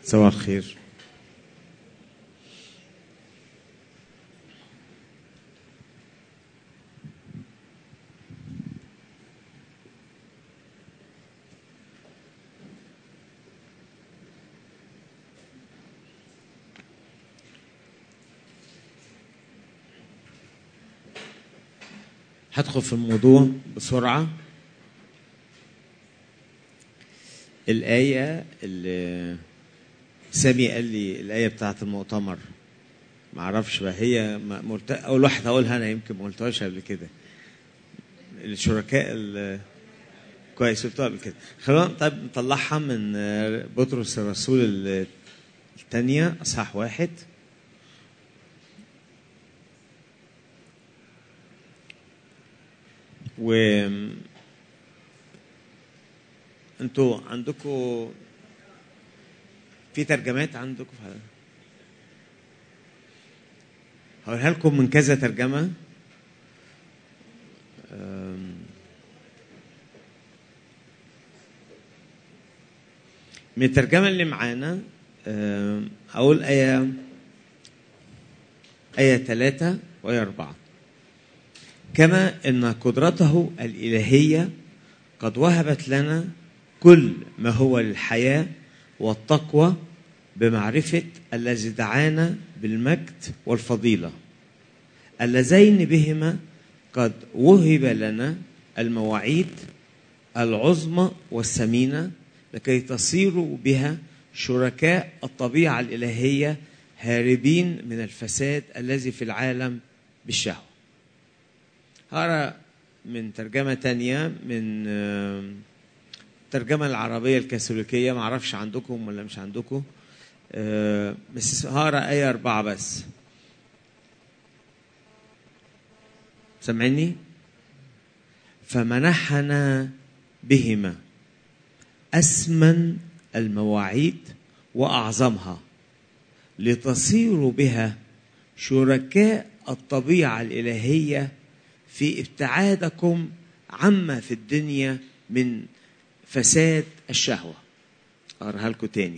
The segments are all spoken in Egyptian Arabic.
صباح الخير هدخل في الموضوع بسرعة الآية اللي سامي قال لي الآية بتاعت المؤتمر ما اعرفش بقى هي ما مرت... اول واحد هقولها انا يمكن ما قلتهاش قبل كده الشركاء ال... كويس قلتها قبل كده خلونا طيب نطلعها من بطرس الرسول الثانية اصحاح واحد و انتوا عندكم في ترجمات عندكم في هقولها لكم من كذا ترجمة من الترجمة اللي معانا أقول آية آية ثلاثة وآية أربعة كما أن قدرته الإلهية قد وهبت لنا كل ما هو للحياة والتقوى بمعرفة الذي دعانا بالمجد والفضيلة اللذين بهما قد وهب لنا المواعيد العظمى والثمينة لكي تصيروا بها شركاء الطبيعة الإلهية هاربين من الفساد الذي في العالم بالشهوة هقرا من ترجمة تانية من الترجمة العربية الكاثوليكية ما اعرفش عندكم ولا مش عندكم بس هقرا آية أربعة بس سامعيني فمنحنا بهما أسمن المواعيد وأعظمها لتصيروا بها شركاء الطبيعة الإلهية في ابتعادكم عما في الدنيا من فساد الشهوة أقرأها لكم تاني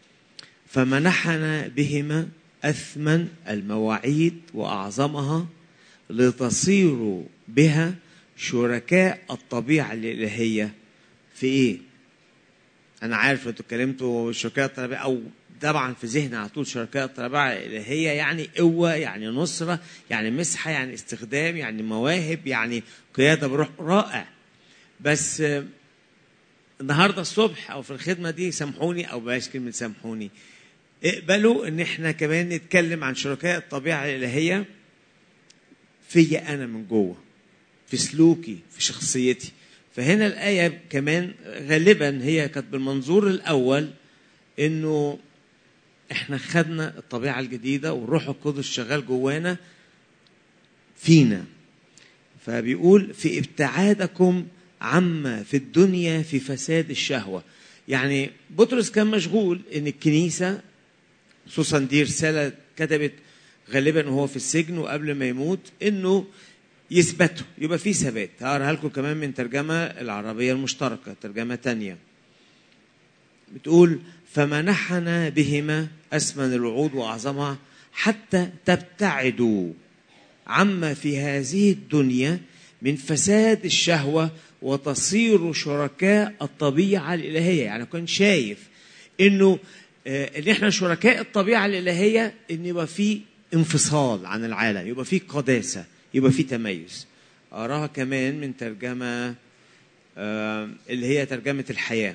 فمنحنا بهما أثمن المواعيد وأعظمها لتصيروا بها شركاء الطبيعة الإلهية في إيه؟ أنا عارف أنتوا اتكلمتوا شركاء الطبيعة أو طبعا في ذهني على طول شركاء الطبيعة الإلهية يعني قوة يعني نصرة يعني مسحة يعني استخدام يعني مواهب يعني قيادة بروح رائع بس النهارده الصبح او في الخدمه دي سامحوني او بلاش كلمه سامحوني اقبلوا ان احنا كمان نتكلم عن شركاء الطبيعه الالهيه فيا انا من جوه في سلوكي في شخصيتي فهنا الايه كمان غالبا هي كانت بالمنظور الاول انه احنا خدنا الطبيعه الجديده والروح القدس شغال جوانا فينا فبيقول في ابتعادكم عما في الدنيا في فساد الشهوة يعني بطرس كان مشغول ان الكنيسة خصوصا دي رسالة كتبت غالبا وهو في السجن وقبل ما يموت انه يثبتوا يبقى في ثبات هقراها لكم كمان من ترجمة العربية المشتركة ترجمة تانية بتقول فمنحنا بهما أسمن الوعود وأعظمها حتى تبتعدوا عما في هذه الدنيا من فساد الشهوة وتصيروا شركاء الطبيعة الإلهية يعني كنت شايف إنه إن إحنا شركاء الطبيعة الإلهية إن يبقى في انفصال عن العالم يبقى في قداسة يبقى في تميز أراها كمان من ترجمة اللي هي ترجمة الحياة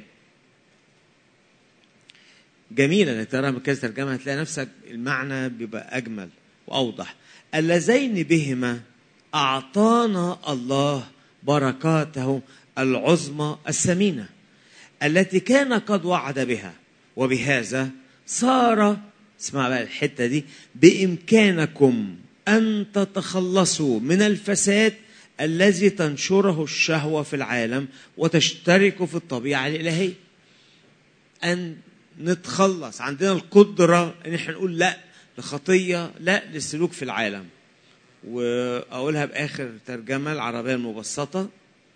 جميلة انك تقراها من كذا ترجمة هتلاقي نفسك المعنى بيبقى أجمل وأوضح اللذين بهما أعطانا الله بركاته العظمى الثمينة التي كان قد وعد بها وبهذا صار اسمع بقى الحتة دي بإمكانكم أن تتخلصوا من الفساد الذي تنشره الشهوة في العالم وتشتركوا في الطبيعة الإلهية أن نتخلص عندنا القدرة ان احنا نقول لا لخطية لا للسلوك في العالم واقولها باخر ترجمة العربية المبسطة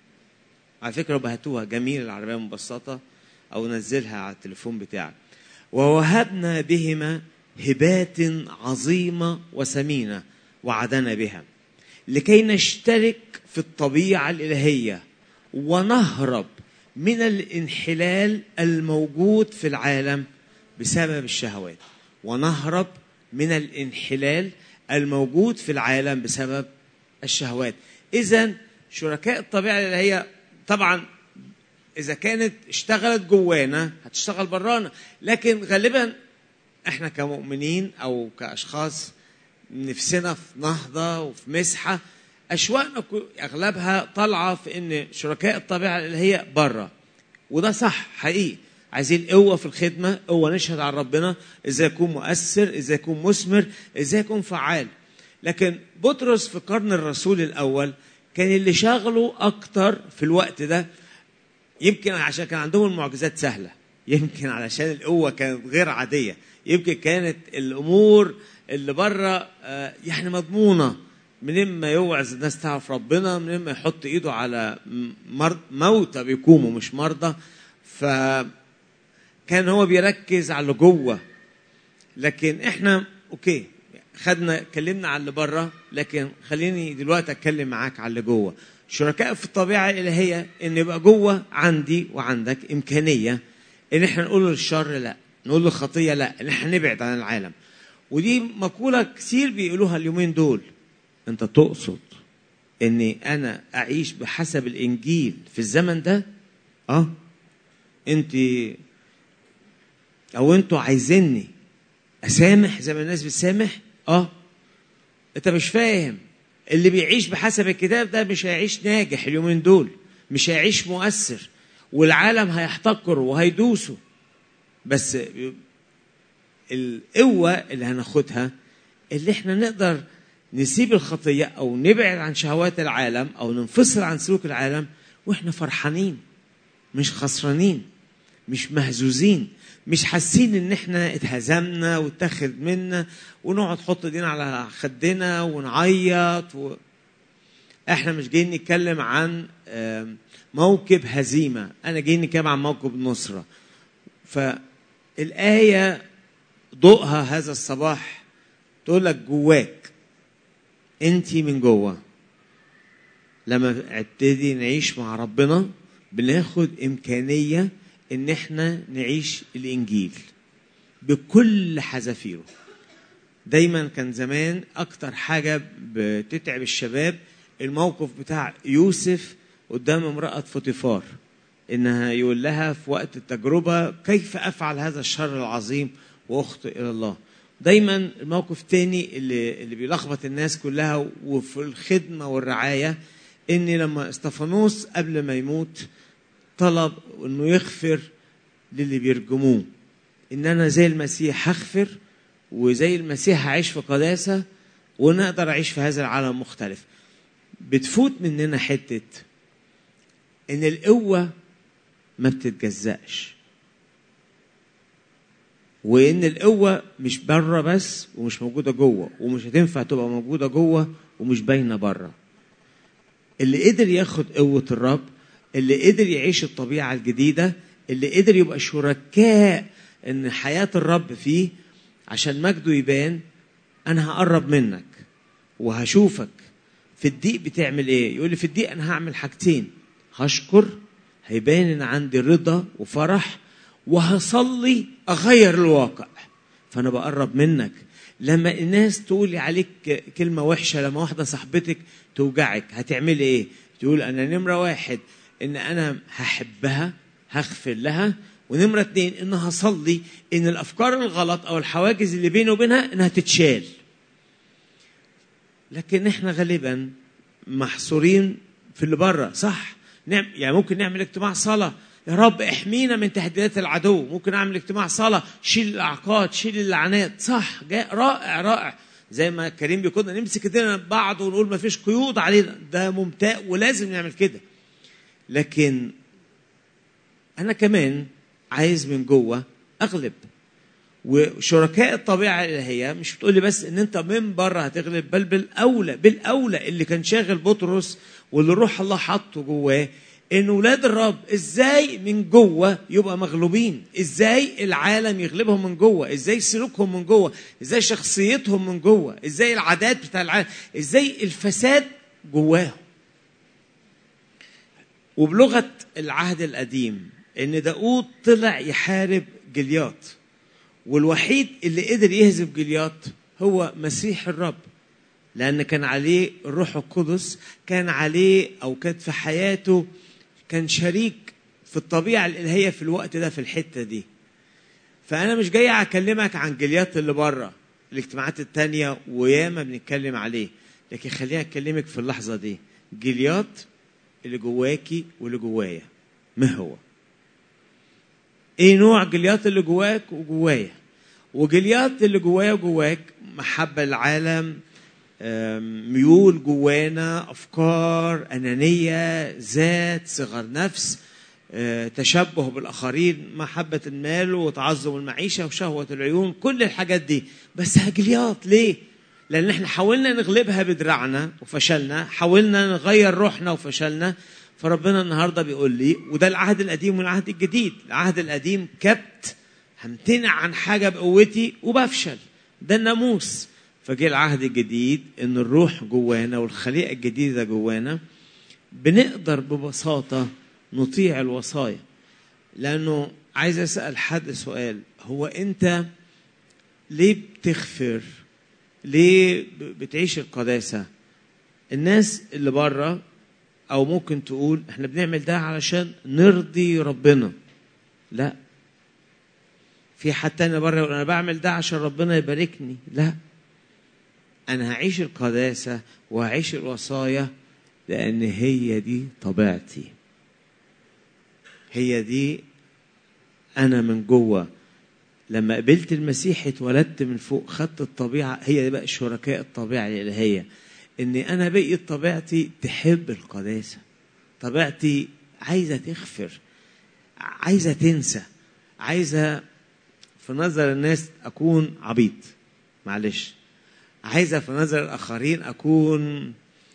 على فكرة بهاتوها جميل العربية المبسطة او نزلها على التليفون بتاعك ووهبنا بهما هبات عظيمة وثمينة وعدنا بها لكي نشترك في الطبيعة الإلهية ونهرب من الانحلال الموجود في العالم بسبب الشهوات ونهرب من الانحلال الموجود في العالم بسبب الشهوات اذا شركاء الطبيعه الالهيه طبعا اذا كانت اشتغلت جوانا هتشتغل برانا لكن غالبا احنا كمؤمنين او كاشخاص نفسنا في نهضه وفي مسحه اشواقنا اغلبها طالعه في ان شركاء الطبيعه الالهيه بره وده صح حقيقي عايزين قوه في الخدمه قوه نشهد على ربنا ازاي يكون مؤثر ازاي يكون مثمر ازاي يكون فعال لكن بطرس في قرن الرسول الاول كان اللي شغله اكتر في الوقت ده يمكن عشان كان عندهم المعجزات سهله يمكن علشان القوه كانت غير عاديه يمكن كانت الامور اللي بره يعني مضمونه من ما يوعظ الناس تعرف ربنا من ما يحط ايده على موتى بيقوموا مش مرضى فكان هو بيركز على اللي جوه لكن احنا اوكي خدنا اتكلمنا على اللي بره لكن خليني دلوقتي اتكلم معاك على اللي جوه شركاء في الطبيعه الالهيه ان يبقى جوه عندي وعندك امكانيه ان احنا نقول للشر لا نقول للخطيه لا ان احنا نبعد عن العالم ودي مقوله كتير بيقولوها اليومين دول انت تقصد اني انا اعيش بحسب الانجيل في الزمن ده اه انت او انتوا عايزيني اسامح زي ما الناس بتسامح اه انت مش فاهم اللي بيعيش بحسب الكتاب ده مش هيعيش ناجح اليومين دول مش هيعيش مؤثر والعالم هيحتقره وهيدوسه بس القوة اللي هناخدها اللي احنا نقدر نسيب الخطية أو نبعد عن شهوات العالم أو ننفصل عن سلوك العالم وإحنا فرحانين مش خسرانين مش مهزوزين مش حاسين ان احنا اتهزمنا واتخذ منا ونقعد نحط ايدينا على خدنا ونعيط و... احنا مش جايين نتكلم عن موكب هزيمه انا جاي نتكلم عن موكب نصره فالايه ضوءها هذا الصباح تقول لك جواك انت من جوه لما ابتدي نعيش مع ربنا بناخد امكانيه ان احنا نعيش الانجيل بكل حذافيره دايما كان زمان اكتر حاجه بتتعب الشباب الموقف بتاع يوسف قدام امراه فوتيفار انها يقول لها في وقت التجربه كيف افعل هذا الشر العظيم واخطئ الى الله دايما الموقف الثاني اللي اللي بيلخبط الناس كلها وفي الخدمه والرعايه ان لما استفانوس قبل ما يموت طلب انه يغفر للي بيرجموه ان انا زي المسيح هغفر وزي المسيح هعيش في قداسه ونقدر اعيش في هذا العالم مختلف بتفوت مننا حته ان القوه ما بتتجزأش وان القوه مش بره بس ومش موجوده جوه ومش هتنفع تبقى موجوده جوه ومش باينه بره اللي قدر ياخد قوه الرب اللي قدر يعيش الطبيعه الجديده اللي قدر يبقى شركاء ان حياه الرب فيه عشان مجده يبان انا هقرب منك وهشوفك في الضيق بتعمل ايه يقول لي في الضيق انا هعمل حاجتين هشكر هيبان ان عندي رضا وفرح وهصلي اغير الواقع فانا بقرب منك لما الناس تقول لي عليك كلمه وحشه لما واحده صاحبتك توجعك هتعملي ايه تقول انا نمره واحد ان انا هحبها هغفر لها ونمره اتنين ان هصلي ان الافكار الغلط او الحواجز اللي بيني وبينها انها تتشال لكن احنا غالبا محصورين في اللي بره صح نعم يعني ممكن نعمل اجتماع صلاه يا رب احمينا من تهديدات العدو ممكن اعمل اجتماع صلاه شيل الاعقاد شيل اللعنات صح جاء رائع رائع زي ما كريم بيقولنا نمسك ايدينا بعض ونقول ما فيش قيود علينا ده ممتاز ولازم نعمل كده لكن انا كمان عايز من جوه اغلب وشركاء الطبيعه الالهيه مش بتقول لي بس ان انت من بره هتغلب بل بالاولى بالاولى اللي كان شاغل بطرس واللي روح الله حطه جواه ان ولاد الرب ازاي من جوه يبقى مغلوبين ازاي العالم يغلبهم من جوه ازاي سلوكهم من جوه ازاي شخصيتهم من جوه ازاي العادات بتاع العالم ازاي الفساد جواهم وبلغه العهد القديم ان داود طلع يحارب جلياط والوحيد اللي قدر يهزم جلياط هو مسيح الرب لأن كان عليه الروح القدس كان عليه أو كانت في حياته كان شريك في الطبيعة الإلهية في الوقت ده في الحتة دي فأنا مش جاي أكلمك عن جليات اللي بره الاجتماعات التانية وياما بنتكلم عليه لكن خليني أكلمك في اللحظة دي جليات اللي جواكي واللي جوايا ما هو ايه نوع جليات اللي جواك وجوايا وجليات اللي جوايا وجواك محبة العالم ميول جوانا افكار انانيه ذات صغر نفس تشبه بالاخرين محبه المال وتعظم المعيشه وشهوه العيون كل الحاجات دي بس هجليات ليه لان احنا حاولنا نغلبها بدراعنا وفشلنا حاولنا نغير روحنا وفشلنا فربنا النهارده بيقول لي وده العهد القديم والعهد الجديد العهد القديم كبت همتنع عن حاجه بقوتي وبفشل ده الناموس فجه العهد الجديد ان الروح جوانا والخليقه الجديده جوانا بنقدر ببساطه نطيع الوصايا لانه عايز اسال حد سؤال هو انت ليه بتغفر ليه بتعيش القداسه الناس اللي بره او ممكن تقول احنا بنعمل ده علشان نرضي ربنا لا في حد تاني بره يقول انا بعمل ده عشان ربنا يباركني لا انا هعيش القداسه وهعيش الوصايا لان هي دي طبيعتي هي دي انا من جوه لما قبلت المسيح اتولدت من فوق خدت الطبيعه هي دي بقى شركاء الطبيعه الالهيه اني انا بقيت طبيعتي تحب القداسه طبيعتي عايزه تغفر عايزه تنسى عايزه في نظر الناس اكون عبيط معلش عايزه في نظر الاخرين اكون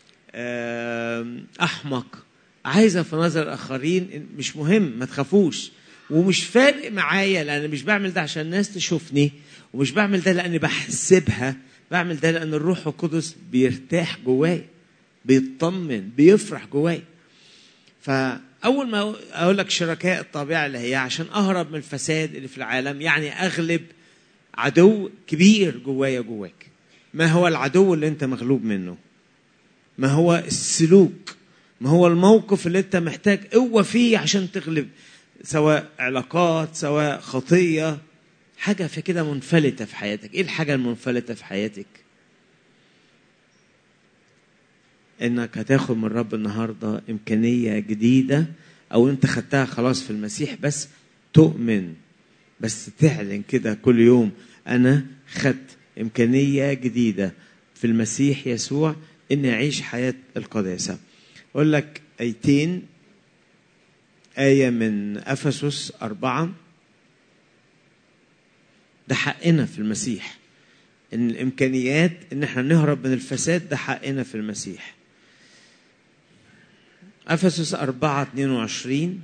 احمق عايزه في نظر الاخرين مش مهم ما تخافوش ومش فارق معايا لان مش بعمل ده عشان الناس تشوفني ومش بعمل ده لاني بحسبها بعمل ده لان الروح القدس بيرتاح جوايا بيطمن بيفرح جوايا فاول ما اقول لك شركاء الطبيعه اللي هي عشان اهرب من الفساد اللي في العالم يعني اغلب عدو كبير جوايا جواك ما هو العدو اللي انت مغلوب منه ما هو السلوك ما هو الموقف اللي انت محتاج قوه فيه عشان تغلب سواء علاقات سواء خطيه حاجه في كده منفلته في حياتك ايه الحاجه المنفلته في حياتك انك هتاخد من الرب النهارده امكانيه جديده او انت خدتها خلاص في المسيح بس تؤمن بس تعلن كده كل يوم انا خدت امكانيه جديده في المسيح يسوع اني اعيش حياه القداسه اقول لك ايتين ايه من افسس اربعه ده حقنا في المسيح ان الامكانيات ان احنا نهرب من الفساد ده حقنا في المسيح افسس 4 22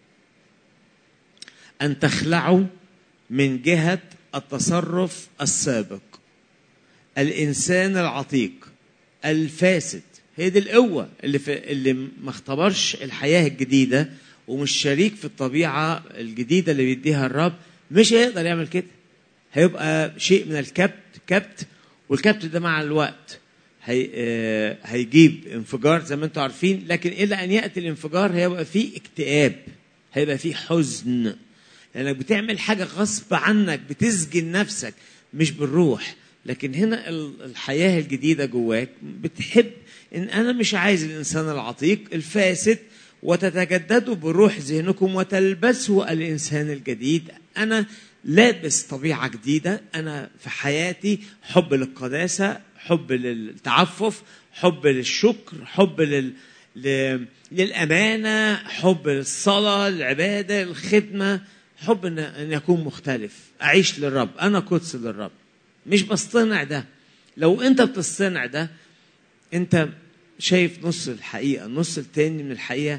ان تخلعوا من جهه التصرف السابق الانسان العتيق الفاسد هي دي القوه اللي في اللي ما اختبرش الحياه الجديده ومش شريك في الطبيعه الجديده اللي بيديها الرب مش هيقدر يعمل كده هيبقى شيء من الكبت كبت والكبت ده مع الوقت هي آه هيجيب انفجار زي ما انتم عارفين لكن الى ان ياتي الانفجار هيبقى فيه اكتئاب هيبقى فيه حزن لانك بتعمل حاجه غصب عنك بتسجن نفسك مش بالروح لكن هنا الحياه الجديده جواك بتحب ان انا مش عايز الانسان العتيق الفاسد وتتجددوا بروح ذهنكم وتلبسوا الانسان الجديد انا لابس طبيعه جديده انا في حياتي حب للقداسه حب للتعفف حب للشكر حب لل... ل... للامانه حب للصلاه العباده الخدمه حب ان ان يكون مختلف اعيش للرب انا قدس للرب مش بصطنع ده لو انت بتصطنع ده انت شايف نص الحقيقه النص التاني من الحقيقه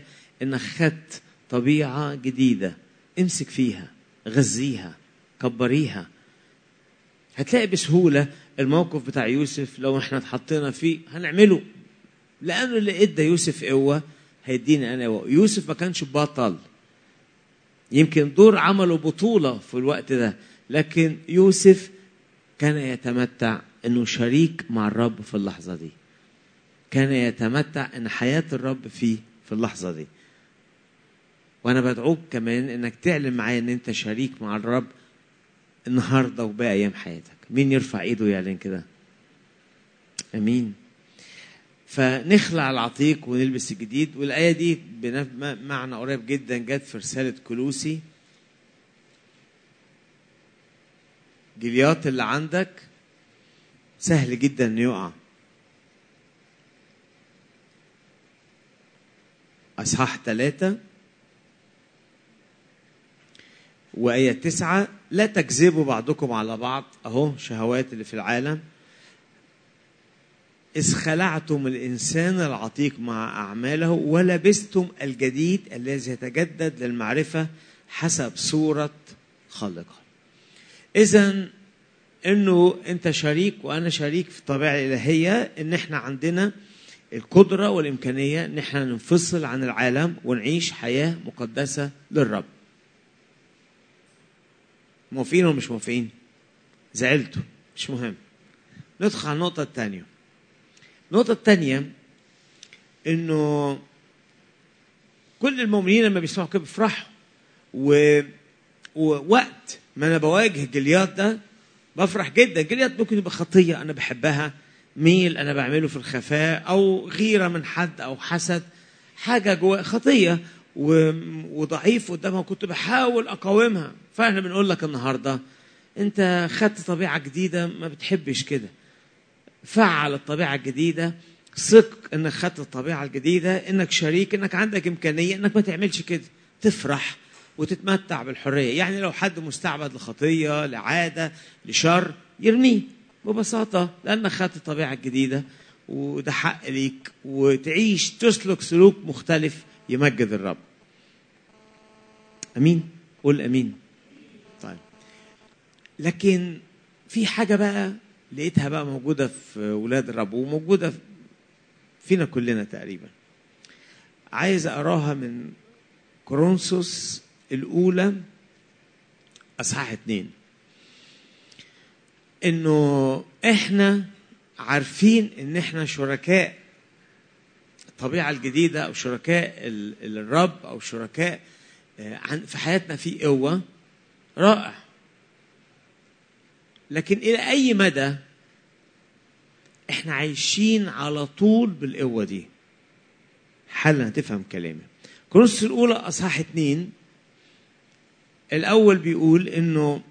انك خدت طبيعه جديده امسك فيها غذيها كبريها هتلاقي بسهوله الموقف بتاع يوسف لو احنا اتحطينا فيه هنعمله لانه اللي ادى يوسف قوه هيديني انا قوه يوسف ما كانش بطل يمكن دور عمله بطوله في الوقت ده لكن يوسف كان يتمتع انه شريك مع الرب في اللحظه دي كان يتمتع ان حياه الرب فيه في اللحظه دي وانا بدعوك كمان انك تعلن معايا ان انت شريك مع الرب النهارده وباقي ايام حياتك مين يرفع ايده يعلن كده امين فنخلع العتيق ونلبس الجديد والايه دي بمعنى قريب جدا جت في رساله كلوسي جليات اللي عندك سهل جدا انه يقع اصحاح ثلاثة وآية تسعة لا تكذبوا بعضكم على بعض أهو شهوات اللي في العالم إذ خلعتم الإنسان العتيق مع أعماله ولبستم الجديد الذي يتجدد للمعرفة حسب صورة خالقه إذا إنه أنت شريك وأنا شريك في الطبيعة الإلهية إن إحنا عندنا القدرة والإمكانية إن إحنا ننفصل عن العالم ونعيش حياة مقدسة للرب. موافقين ولا مش موافقين؟ زعلتوا مش مهم. ندخل على النقطة الثانية. النقطة الثانية إنه كل المؤمنين لما بيسمعوا كده بيفرحوا و... ووقت ما أنا بواجه جليات ده بفرح جدا جليات ممكن يبقى خطية أنا بحبها ميل انا بعمله في الخفاء او غيره من حد او حسد حاجه جوا خطيه وضعيف قدامها كنت بحاول اقاومها فاحنا بنقول لك النهارده انت خدت طبيعه جديده ما بتحبش كده فعل الطبيعه الجديده ثق انك خدت الطبيعه الجديده انك شريك انك عندك امكانيه انك ما تعملش كده تفرح وتتمتع بالحريه يعني لو حد مستعبد لخطيه لعاده لشر يرميه ببساطة لأنك خدت الطبيعة الجديدة وده حق ليك وتعيش تسلك سلوك مختلف يمجد الرب أمين قول أمين طيب لكن في حاجة بقى لقيتها بقى موجودة في ولاد الرب وموجودة فينا كلنا تقريبا عايز أقراها من كورنثوس الأولى أصحاح اتنين انه احنا عارفين ان احنا شركاء الطبيعه الجديده او شركاء الرب او شركاء في حياتنا في قوه رائع لكن الى اي مدى احنا عايشين على طول بالقوه دي حالا هتفهم كلامي كورنثوس الاولى اصحاح اتنين الاول بيقول انه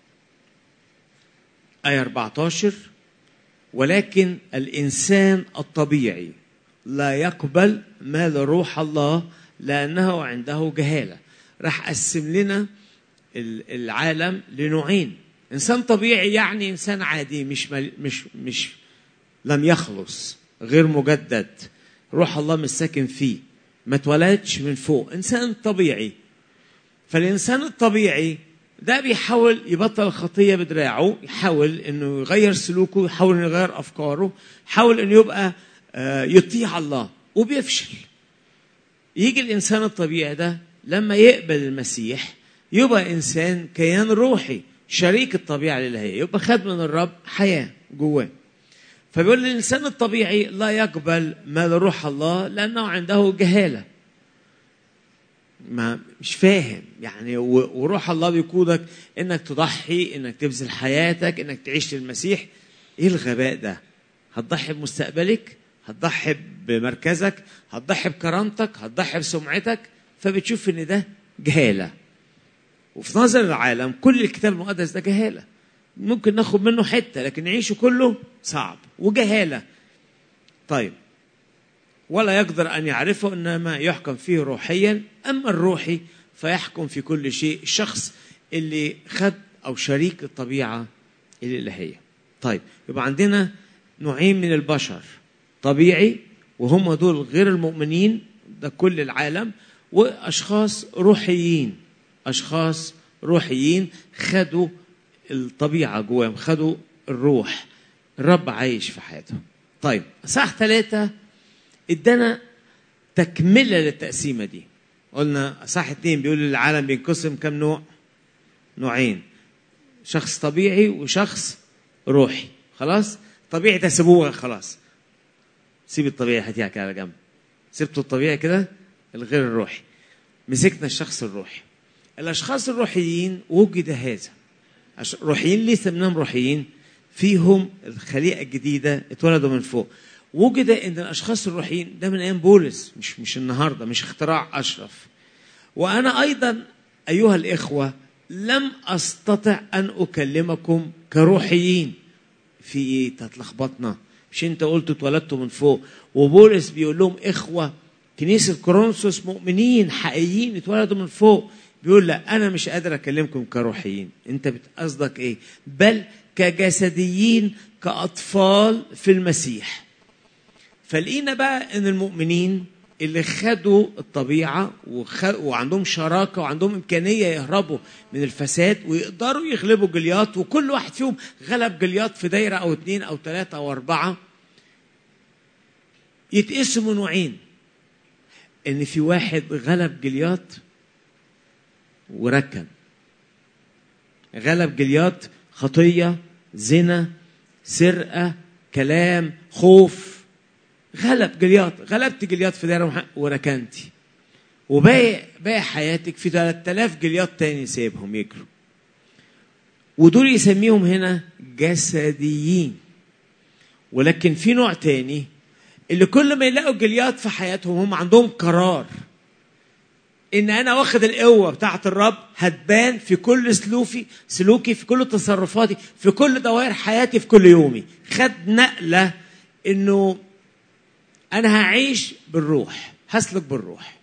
آية 14 ولكن الإنسان الطبيعي لا يقبل ما لروح الله لأنه عنده جهالة راح قسم لنا العالم لنوعين إنسان طبيعي يعني إنسان عادي مش مش مش لم يخلص غير مجدد روح الله مش ساكن فيه ما اتولدش من فوق إنسان طبيعي فالإنسان الطبيعي ده بيحاول يبطل الخطية بدراعه يحاول انه يغير سلوكه يحاول انه يغير افكاره يحاول انه يبقى يطيع الله وبيفشل يجي الانسان الطبيعي ده لما يقبل المسيح يبقى انسان كيان روحي شريك الطبيعه الالهيه يبقى خد من الرب حياه جواه فبيقول الانسان الطبيعي لا يقبل ما لروح الله لانه عنده جهاله ما مش فاهم يعني وروح الله بيقودك انك تضحي انك تبذل حياتك انك تعيش للمسيح ايه الغباء ده هتضحي بمستقبلك هتضحي بمركزك هتضحي بكرامتك هتضحي بسمعتك فبتشوف ان ده جهاله وفي نظر العالم كل الكتاب المقدس ده جهاله ممكن ناخد منه حته لكن نعيشه كله صعب وجهاله طيب ولا يقدر ان يعرفه انما يحكم فيه روحيا اما الروحي فيحكم في كل شيء الشخص اللي خد او شريك الطبيعه الالهيه طيب يبقى عندنا نوعين من البشر طبيعي وهم دول غير المؤمنين ده كل العالم واشخاص روحيين اشخاص روحيين خدوا الطبيعه جواهم خدوا الروح الرب عايش في حياتهم طيب صح ثلاثة ادانا تكملة للتقسيمة دي قلنا صح اتنين بيقول العالم بينقسم كم نوع نوعين شخص طبيعي وشخص روحي خلاص طبيعي ده سيبوه خلاص سيب الطبيعي هاتيها كده على جنب سبتوا الطبيعي كده الغير الروحي مسكنا الشخص الروحي الاشخاص الروحيين وجد هذا أش- روحيين ليه سميناهم روحيين فيهم الخليقه الجديده اتولدوا من فوق وجد ان الاشخاص الروحيين ده من ايام بولس مش مش النهارده مش اختراع اشرف وانا ايضا ايها الاخوه لم استطع ان اكلمكم كروحيين في ايه تتلخبطنا مش انت قلت اتولدتوا من فوق وبولس بيقول لهم اخوه كنيسه كورنثوس مؤمنين حقيقيين اتولدوا من فوق بيقول لا انا مش قادر اكلمكم كروحيين انت بتقصدك ايه بل كجسديين كاطفال في المسيح فلقينا بقى ان المؤمنين اللي خدوا الطبيعه وخ... وعندهم شراكه وعندهم امكانيه يهربوا من الفساد ويقدروا يغلبوا جليات وكل واحد فيهم غلب جليات في دايره او اثنين او ثلاثه او اربعه يتقسموا نوعين ان في واحد غلب جليات وركن غلب جليات خطيه زنا سرقه كلام خوف غلب جليات غلبت جليات في دايره وركنتي وباقي باقي حياتك في 3000 جليات تاني سايبهم يجروا ودول يسميهم هنا جسديين ولكن في نوع تاني اللي كل ما يلاقوا جليات في حياتهم هم عندهم قرار ان انا واخد القوه بتاعه الرب هتبان في كل سلوكي سلوكي في كل تصرفاتي في كل دوائر حياتي في كل يومي خد نقله انه انا هعيش بالروح هسلك بالروح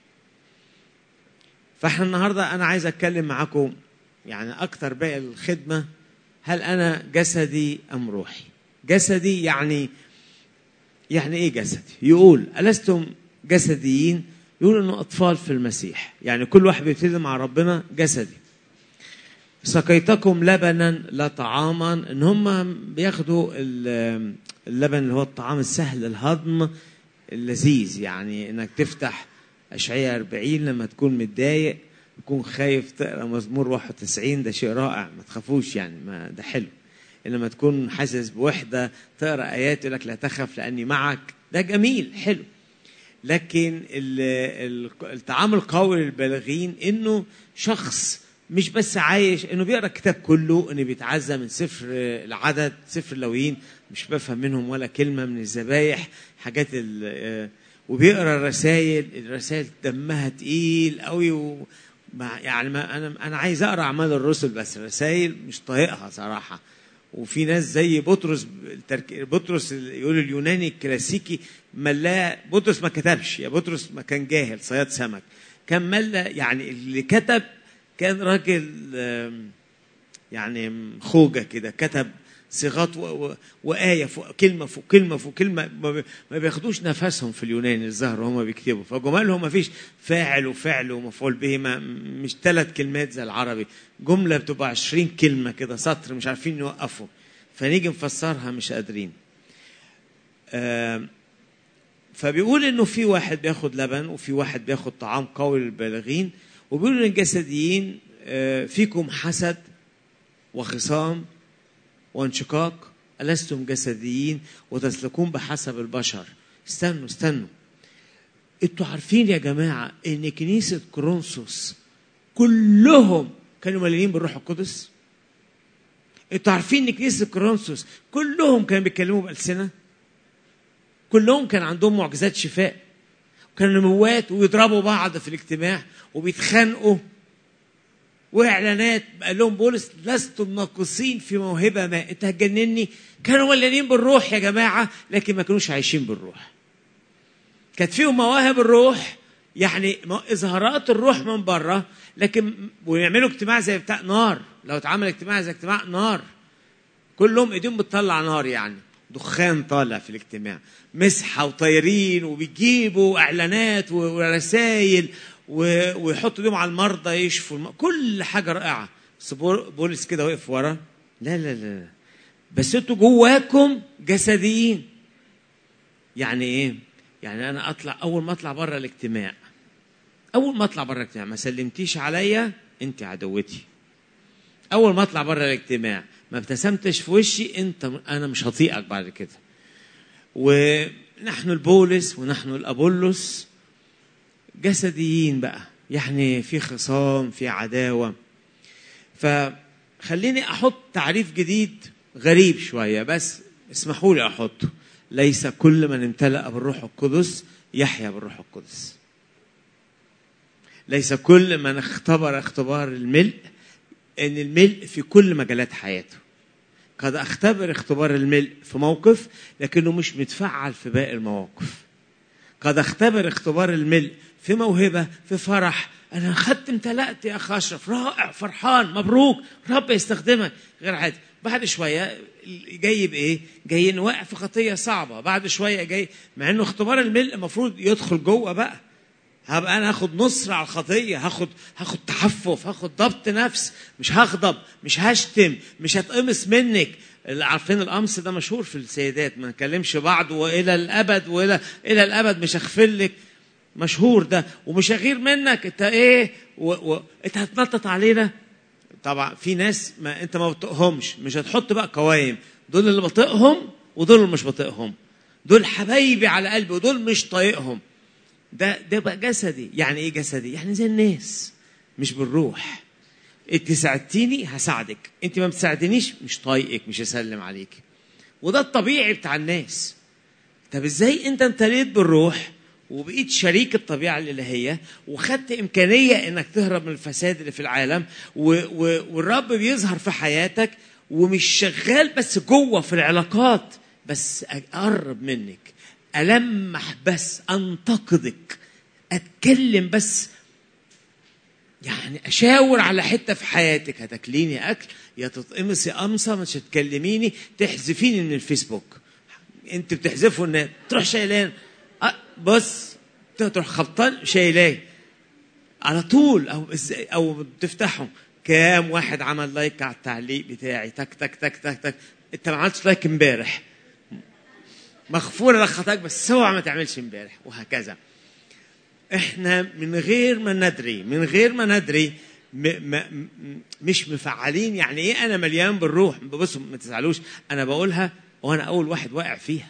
فاحنا النهارده انا عايز اتكلم معاكم يعني اكتر باقي الخدمه هل انا جسدي ام روحي جسدي يعني يعني ايه جسدي يقول الستم جسديين يقول انه اطفال في المسيح يعني كل واحد بيبتدي مع ربنا جسدي سقيتكم لبنا لا طعاما ان هم بياخدوا اللبن اللي هو الطعام السهل الهضم اللذيذ يعني انك تفتح اشعياء 40 لما تكون متضايق تكون خايف تقرا مزمور 91 ده شيء رائع ما تخافوش يعني ما ده حلو لما تكون حاسس بوحده تقرا ايات يقول لك لا تخف لاني معك ده جميل حلو لكن التعامل القوي للبالغين انه شخص مش بس عايش انه بيقرا الكتاب كله انه بيتعزى من سفر العدد سفر اللويين مش بفهم منهم ولا كلمه من الذبايح حاجات وبيقرا الرسائل الرسائل دمها تقيل قوي و يعني ما انا انا عايز اقرا اعمال الرسل بس الرسائل مش طايقها صراحه وفي ناس زي بطرس بطرس يقول اليوناني الكلاسيكي ملاه بطرس ما كتبش يا بطرس ما كان جاهل صياد سمك كان ملا يعني اللي كتب كان راجل يعني خوجة كده كتب صيغات و... و... وآية فوق كلمة فوق كلمة فوق كلمة ما, ما بياخدوش نفسهم في اليوناني الظاهر وهم بيكتبوا فجمالهم ما فيش فاعل وفعل ومفعول به ما مش ثلاث كلمات زي العربي جملة بتبقى عشرين كلمة كده سطر مش عارفين نوقفه فنيجي نفسرها مش قادرين آه فبيقول انه في واحد بياخد لبن وفي واحد بياخد طعام قوي للبالغين وبيقول ان الجسديين آه فيكم حسد وخصام وانشقاق ألستم جسديين وتسلكون بحسب البشر استنوا استنوا انتوا عارفين يا جماعة ان كنيسة كورنثوس كلهم كانوا مليانين بالروح القدس انتوا عارفين ان كنيسة كورنثوس كلهم كانوا بيتكلموا بألسنة كلهم كان عندهم معجزات شفاء كانوا نبوات ويضربوا بعض في الاجتماع وبيتخانقوا واعلانات قال لهم بولس لستم ناقصين في موهبه ما انت هتجنني كانوا مليانين بالروح يا جماعه لكن ما كانوش عايشين بالروح كانت فيهم مواهب الروح يعني اظهارات الروح من بره لكن ويعملوا اجتماع زي بتاع نار لو اتعمل اجتماع زي اجتماع نار كلهم ايديهم بتطلع نار يعني دخان طالع في الاجتماع مسحه وطايرين وبيجيبوا اعلانات ورسائل و- ويحطوا ايديهم على المرضى يشفوا الم... كل حاجه رائعه بس بول- بولس كده واقف ورا لا لا لا بس انتوا جواكم جسديين يعني ايه يعني انا اطلع اول ما اطلع بره الاجتماع اول ما اطلع بره الاجتماع ما سلمتيش عليا انت عدوتي اول ما اطلع بره الاجتماع ما ابتسمتش في وشي انت انا مش هطيقك بعد كده ونحن البولس ونحن الابولس جسديين بقى يعني في خصام في عداوه فخليني احط تعريف جديد غريب شويه بس اسمحوا لي احطه ليس كل من امتلأ بالروح القدس يحيا بالروح القدس ليس كل من اختبر اختبار الملء ان الملء في كل مجالات حياته قد اختبر اختبار الملء في موقف لكنه مش متفعل في باقي المواقف قد اختبر اختبار الملء في موهبه في فرح انا خدت امتلأت يا اخ اشرف رائع فرحان مبروك رب يستخدمك غير عادي بعد شويه جاي بايه؟ جاي إنه واقع في خطيه صعبه بعد شويه جاي مع انه اختبار الملء المفروض يدخل جوه بقى هبقى انا هاخد نصر على الخطيه هاخد هاخد تحفف هاخد ضبط نفس مش هغضب مش هشتم مش هتقمص منك اللي عارفين القمص ده مشهور في السيدات ما نكلمش بعض والى الابد والى الى الابد مش هغفر لك مشهور ده ومش هغير منك انت ايه و... و... انت هتنطط علينا طبعا في ناس ما انت ما بتطقهمش مش هتحط بقى قوايم دول اللي بطيقهم ودول اللي مش بطيقهم دول حبايبي على قلبي ودول مش طايقهم ده ده بقى جسدي يعني ايه جسدي يعني زي الناس مش بالروح انت ساعدتيني هساعدك انت ما بتساعدنيش مش طايقك مش هسلم عليك وده الطبيعي بتاع الناس طب ازاي انت امتليت بالروح وبقيت شريك الطبيعة الإلهية وخدت إمكانية إنك تهرب من الفساد اللي في العالم و... و... والرب بيظهر في حياتك ومش شغال بس جوه في العلاقات بس أقرب منك ألمح بس أنتقدك أتكلم بس يعني أشاور على حتة في حياتك هتاكليني أكل يا تتقمصي قمصة مش هتكلميني تحذفيني من الفيسبوك أنت بتحذفه الناس تروح شايلان أه بص تروح خبطان شايلاه على طول او ازاي او تفتحهم كام واحد عمل لايك على التعليق بتاعي تك تك تك تك تك انت ما عملتش لايك امبارح مغفوره لك خطاك بس اوعى ما تعملش امبارح وهكذا احنا من غير ما ندري من غير ما ندري م م م مش مفعلين يعني ايه انا مليان بالروح بصوا ما تزعلوش انا بقولها وانا اول واحد واقع فيها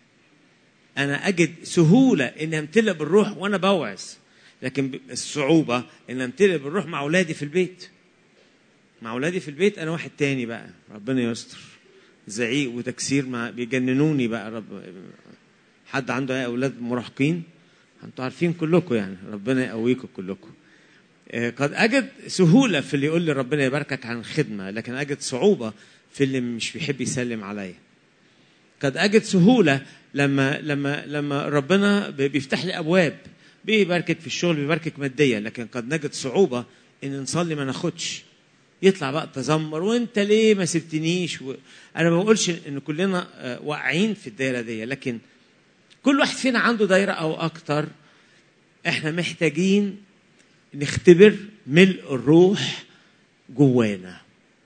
انا اجد سهوله ان امتلئ بالروح وانا بوعظ لكن الصعوبه ان امتلئ بالروح مع اولادي في البيت مع اولادي في البيت انا واحد تاني بقى ربنا يستر زعيق وتكسير ما بيجننوني بقى رب حد عنده اولاد مراهقين انتوا عارفين كلكم يعني ربنا يقويكم كلكم قد اجد سهوله في اللي يقول لي ربنا يباركك عن الخدمه لكن اجد صعوبه في اللي مش بيحب يسلم عليا قد اجد سهوله لما لما لما ربنا بيفتح لي ابواب بيباركك في الشغل بيباركك ماديا لكن قد نجد صعوبه ان نصلي ما ناخدش يطلع بقى تذمر وانت ليه ما سبتنيش و... انا ما بقولش ان كلنا واقعين في الدايره دي لكن كل واحد فينا عنده دايره او اكتر احنا محتاجين نختبر ملء الروح جوانا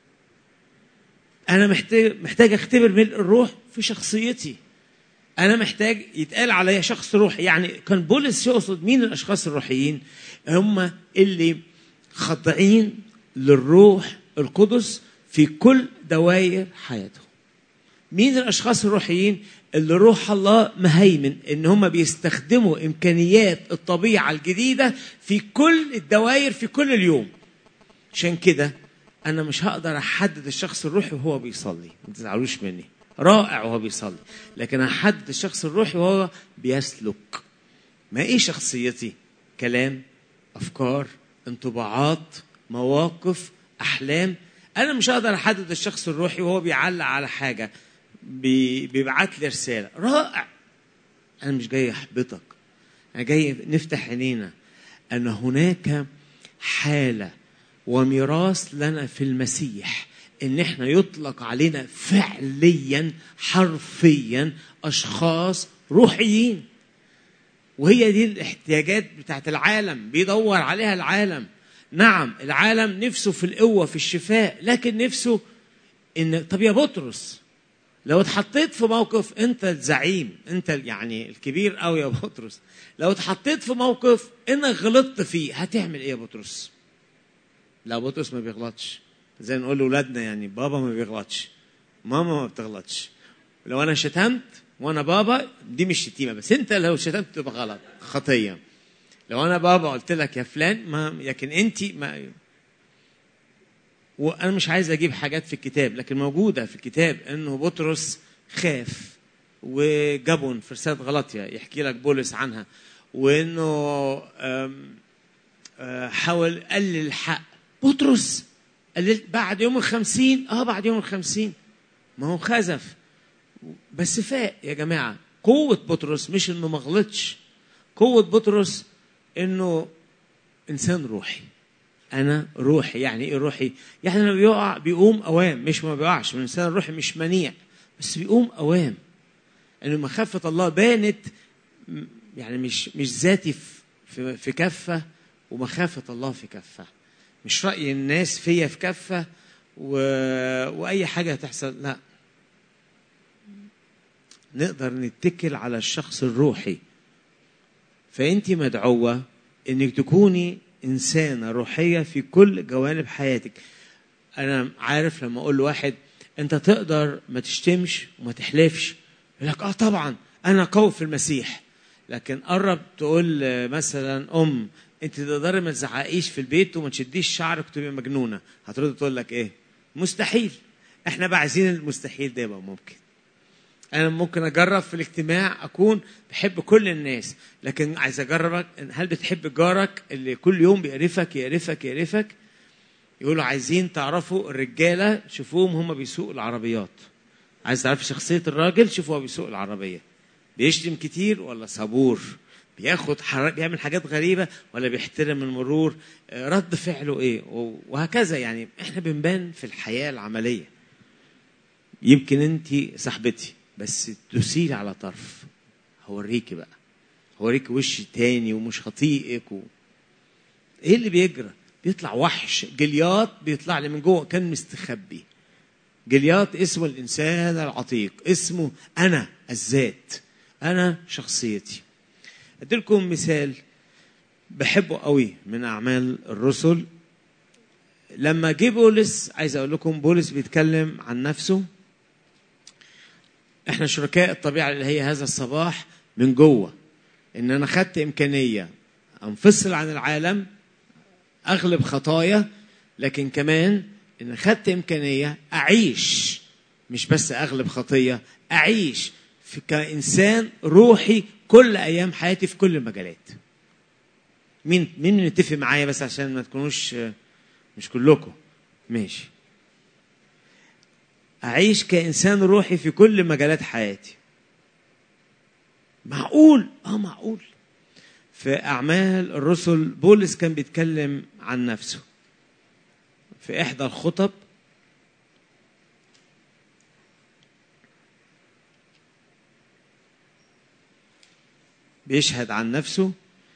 انا محتاج محتاج اختبر ملء الروح في شخصيتي انا محتاج يتقال عليا شخص روحي يعني كان بولس يقصد مين الاشخاص الروحيين هم اللي خاضعين للروح القدس في كل دوائر حياتهم مين الاشخاص الروحيين اللي روح الله مهيمن ان هم بيستخدموا امكانيات الطبيعه الجديده في كل الدوائر في كل اليوم عشان كده انا مش هقدر احدد الشخص الروحي وهو بيصلي ما تزعلوش مني رائع وهو بيصلي لكن هحدد الشخص الروحي وهو بيسلك ما ايه شخصيتي كلام افكار انطباعات مواقف احلام انا مش هقدر احدد الشخص الروحي وهو بيعلق على حاجه بيبعت لي رساله رائع انا مش جاي احبطك انا جاي نفتح عينينا ان هناك حاله وميراث لنا في المسيح ان احنا يطلق علينا فعليا حرفيا اشخاص روحيين وهي دي الاحتياجات بتاعت العالم بيدور عليها العالم نعم العالم نفسه في القوة في الشفاء لكن نفسه ان طب يا بطرس لو اتحطيت في موقف انت الزعيم انت يعني الكبير قوي يا بطرس لو اتحطيت في موقف انك غلطت فيه هتعمل ايه يا بطرس لا بطرس ما بيغلطش زي نقول لاولادنا يعني بابا ما بيغلطش ماما ما بتغلطش لو انا شتمت وانا بابا دي مش شتيمه بس انت لو شتمت تبقى غلط خطيه لو انا بابا قلت لك يا فلان ما لكن انت ما وانا مش عايز اجيب حاجات في الكتاب لكن موجوده في الكتاب انه بطرس خاف وجبن في رساله غلطية يحكي لك بولس عنها وانه حاول قلل الحق بطرس قلل بعد يوم الخمسين اه بعد يوم الخمسين ما هو خزف بس فاق يا جماعه قوه بطرس مش انه ما غلطش قوه بطرس انه انسان روحي انا روحي يعني ايه روحي يعني لما بيقع بيقوم اوام مش ما بيقعش من الانسان الروحي مش منيع بس بيقوم اوام انه مخافه الله بانت يعني مش مش ذاتي في في كفه ومخافه الله في كفه مش راي الناس فيا في كفه و... واي حاجه هتحصل لا نقدر نتكل على الشخص الروحي فانت مدعوه انك تكوني انسانه روحيه في كل جوانب حياتك انا عارف لما اقول لواحد انت تقدر ما تشتمش وما تحلفش يقول لك اه طبعا انا قوي في المسيح لكن قرب تقول مثلا ام انت تقدري ما تزعقيش في البيت وما تشديش شعرك وتبقي مجنونه هترد تقول لك ايه مستحيل احنا بقى عايزين المستحيل ده يبقى ممكن انا ممكن اجرب في الاجتماع اكون بحب كل الناس لكن عايز اجربك هل بتحب جارك اللي كل يوم بيقرفك يقرفك يقرفك يقولوا عايزين تعرفوا الرجاله شوفوهم هم بيسوقوا العربيات عايز تعرف شخصيه الراجل شوفوا هو بيسوق العربيه بيشتم كتير ولا صبور بياخد حر... بيعمل حاجات غريبه ولا بيحترم المرور رد فعله ايه وهكذا يعني احنا بنبان في الحياه العمليه يمكن انت صاحبتي بس تسيل على طرف هوريكي بقى هوريكي وش تاني ومش هطيقك و... ايه اللي بيجرى بيطلع وحش جليات بيطلع لي من جوه كان مستخبي جليات اسمه الانسان العتيق اسمه انا الذات انا شخصيتي اديلكم مثال بحبه قوي من اعمال الرسل لما جه بولس عايز اقول لكم بولس بيتكلم عن نفسه احنا شركاء الطبيعه اللي هي هذا الصباح من جوه ان انا خدت امكانيه انفصل عن العالم اغلب خطايا لكن كمان ان خدت امكانيه اعيش مش بس اغلب خطيه اعيش في كانسان روحي كل ايام حياتي في كل المجالات مين مين متفق معايا بس عشان ما تكونوش مش كلكم ماشي أعيش كإنسان روحي في كل مجالات حياتي معقول اه معقول في أعمال الرسل بولس كان بيتكلم عن نفسه في إحدى الخطب بيشهد عن نفسه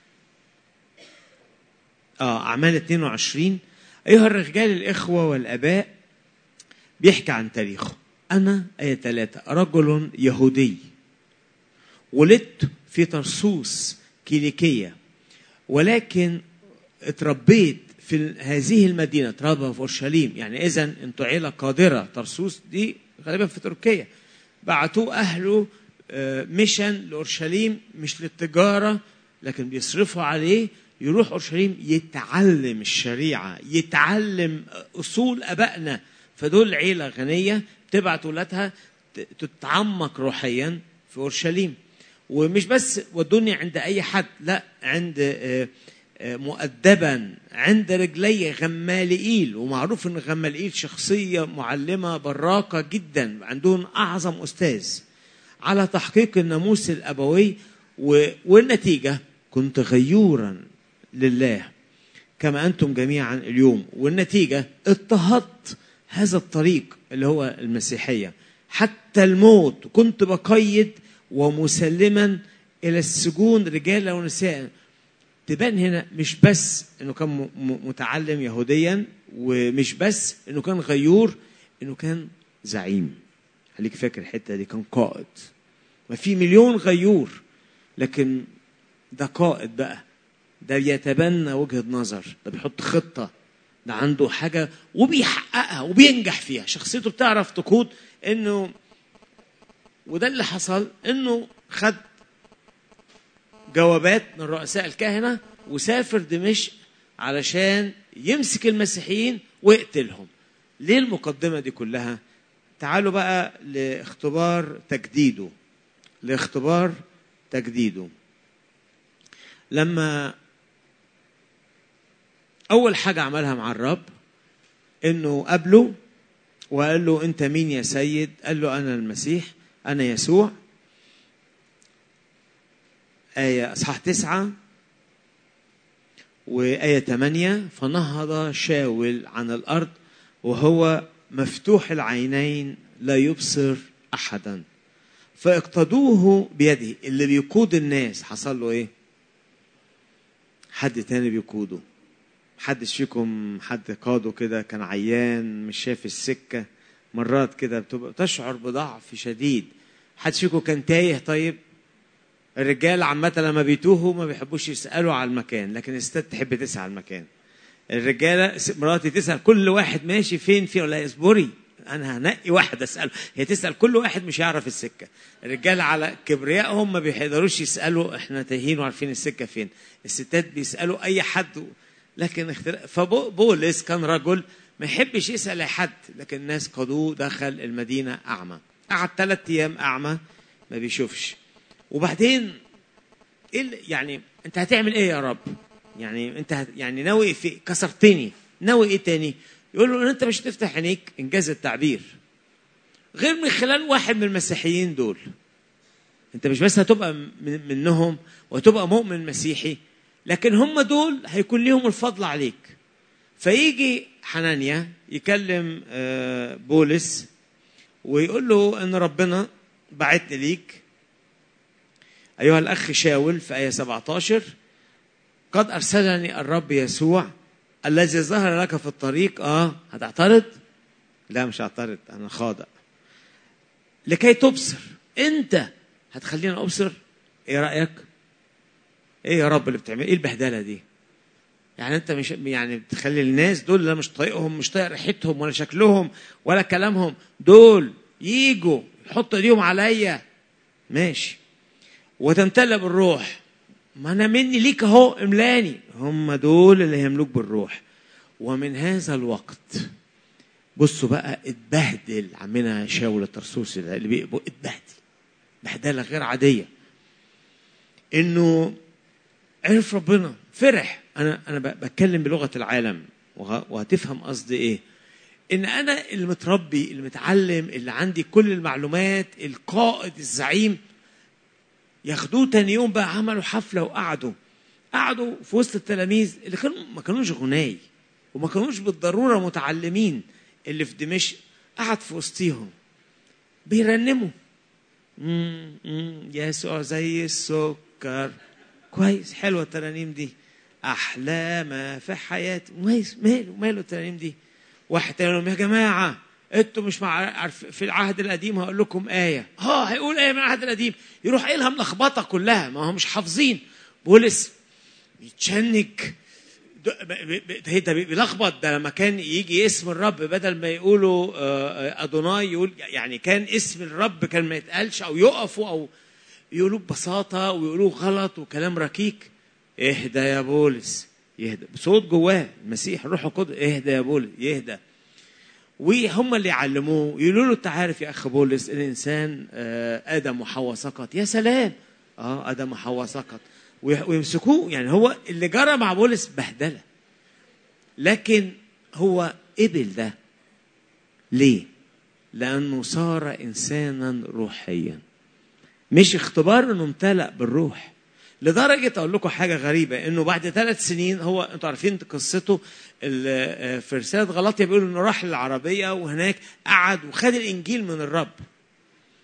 اه أعمال 22 أيها الرجال الإخوة والآباء بيحكي عن تاريخه أنا آية ثلاثة رجل يهودي ولدت في طرسوس كيليكية ولكن اتربيت في هذه المدينة اتربى في أورشليم يعني إذا أنتوا عيلة قادرة طرسوس دي غالبا في تركيا بعتوه أهله ميشن لأورشليم مش للتجارة لكن بيصرفوا عليه يروح أورشليم يتعلم الشريعة يتعلم أصول أبائنا فدول عيلة غنية تبعت ولادها تتعمق روحيا في أورشليم ومش بس ودوني عند أي حد لا عند مؤدبا عند رجلي غمالئيل ومعروف ان غمالئيل شخصية معلمة براقة جدا عندهم أعظم أستاذ على تحقيق الناموس الأبوي والنتيجة كنت غيورا لله كما أنتم جميعا اليوم والنتيجة اضطهدت هذا الطريق اللي هو المسيحية حتى الموت كنت بقيد ومسلما الى السجون رجالا ونساء تبان هنا مش بس انه كان م- م- متعلم يهوديا ومش بس انه كان غيور انه كان زعيم خليك فاكر الحته دي كان قائد ما في مليون غيور لكن ده قائد بقى ده بيتبنى وجهه نظر ده بيحط خطه ده عنده حاجه وبيحققها وبينجح فيها شخصيته بتعرف تقود انه وده اللي حصل انه خد جوابات من رؤساء الكهنه وسافر دمشق علشان يمسك المسيحيين ويقتلهم ليه المقدمه دي كلها تعالوا بقى لاختبار تجديده لاختبار تجديده لما اول حاجه عملها مع الرب انه قابله وقال له انت مين يا سيد قال له انا المسيح انا يسوع آية أصحاح تسعة وآية ثمانية فنهض شاول عن الأرض وهو مفتوح العينين لا يبصر أحدا فاقتضوه بيده اللي بيقود الناس حصل له إيه؟ حد تاني بيقوده محدش فيكم حد قاده كده كان عيان مش شايف السكة مرات كده بتبقى تشعر بضعف شديد حد فيكم كان تايه طيب الرجال عامة لما بيتوهوا ما بيحبوش يسألوا على المكان لكن الستات تحب تسأل على المكان الرجالة مراتي تسأل كل واحد ماشي فين فين ولا اصبري انا هنقي واحد اساله هي تسال كل واحد مش يعرف السكه الرجال على كبريائهم ما بيقدروش يسالوا احنا تايهين وعارفين السكه فين الستات بيسالوا اي حد لكن اختلاف فبولس كان رجل ما يحبش يسال اي حد لكن الناس قادوه دخل المدينه اعمى قعد ثلاث ايام اعمى ما بيشوفش وبعدين ايه اللي- يعني انت هتعمل ايه يا رب يعني انت هت يعني ناوي في كسرتني ناوي ايه تاني يقول له انت مش هتفتح عينيك انجاز التعبير غير من خلال واحد من المسيحيين دول انت مش بس هتبقى من منهم وهتبقى مؤمن مسيحي لكن هم دول هيكون ليهم الفضل عليك فيجي حنانيا يكلم آه، بولس ويقول له ان ربنا بعتني ليك ايها الاخ شاول في ايه 17 قد ارسلني الرب يسوع الذي ظهر لك في الطريق اه هتعترض لا مش هعترض انا خاضع لكي تبصر انت هتخليني ابصر ايه رايك ايه يا رب اللي بتعمل ايه البهدله دي يعني انت مش يعني بتخلي الناس دول اللي أنا مش طايقهم مش طايق ريحتهم ولا شكلهم ولا كلامهم دول يجوا يحطوا ايديهم عليا ماشي وتمتلئ بالروح ما انا مني ليك اهو املاني هم دول اللي هيملوك بالروح ومن هذا الوقت بصوا بقى اتبهدل عمنا شاول الترسوسي ده اللي بيقبوا اتبهدل بهدله غير عاديه انه عرف ربنا فرح انا انا ب- بتكلم بلغه العالم وه- وهتفهم قصدي ايه ان انا اللي متربي اللي متعلم اللي عندي كل المعلومات القائد الزعيم ياخدوه تاني يوم بقى عملوا حفله وقعدوا قعدوا في وسط التلاميذ اللي كانوا ما كانوش غناي وما كانوش بالضروره متعلمين اللي في دمشق قعد في وسطيهم بيرنموا مم، مم، يسوع زي السكر كويس حلوه الترانيم دي احلى ما في حياتي كويس ماله ماله الترانيم دي واحد تاني يقول لهم يا جماعه انتوا مش مع عارف في العهد القديم هقول لكم ايه اه هيقول ايه من العهد القديم يروح قايلها ملخبطه كلها ما هو مش حافظين بولس يتشنج ده ب- ب- ده ده بيلخبط ده لما كان يجي اسم الرب بدل ما يقولوا آه، آه، ادوناي يقول يعني كان اسم الرب كان ما يتقالش او يقفوا او يقولوه ببساطه ويقولوه غلط وكلام ركيك اهدى يا بولس يهدى بصوت جواه المسيح الروح القدس اهدى يا بولس يهدى وهم اللي يعلموه يقولوا له انت عارف يا اخ بولس الانسان آه، ادم وحواء سقط يا سلام اه ادم وحواء سقط وي- ويمسكوه يعني هو اللي جرى مع بولس بهدله لكن هو قبل ده ليه؟ لانه صار انسانا روحيا مش اختبار انه امتلأ بالروح لدرجه اقول لكم حاجه غريبه انه بعد ثلاث سنين هو انتوا عارفين قصته ال- في رساله غلطيا بيقول انه راح للعربيه وهناك قعد وخد الانجيل من الرب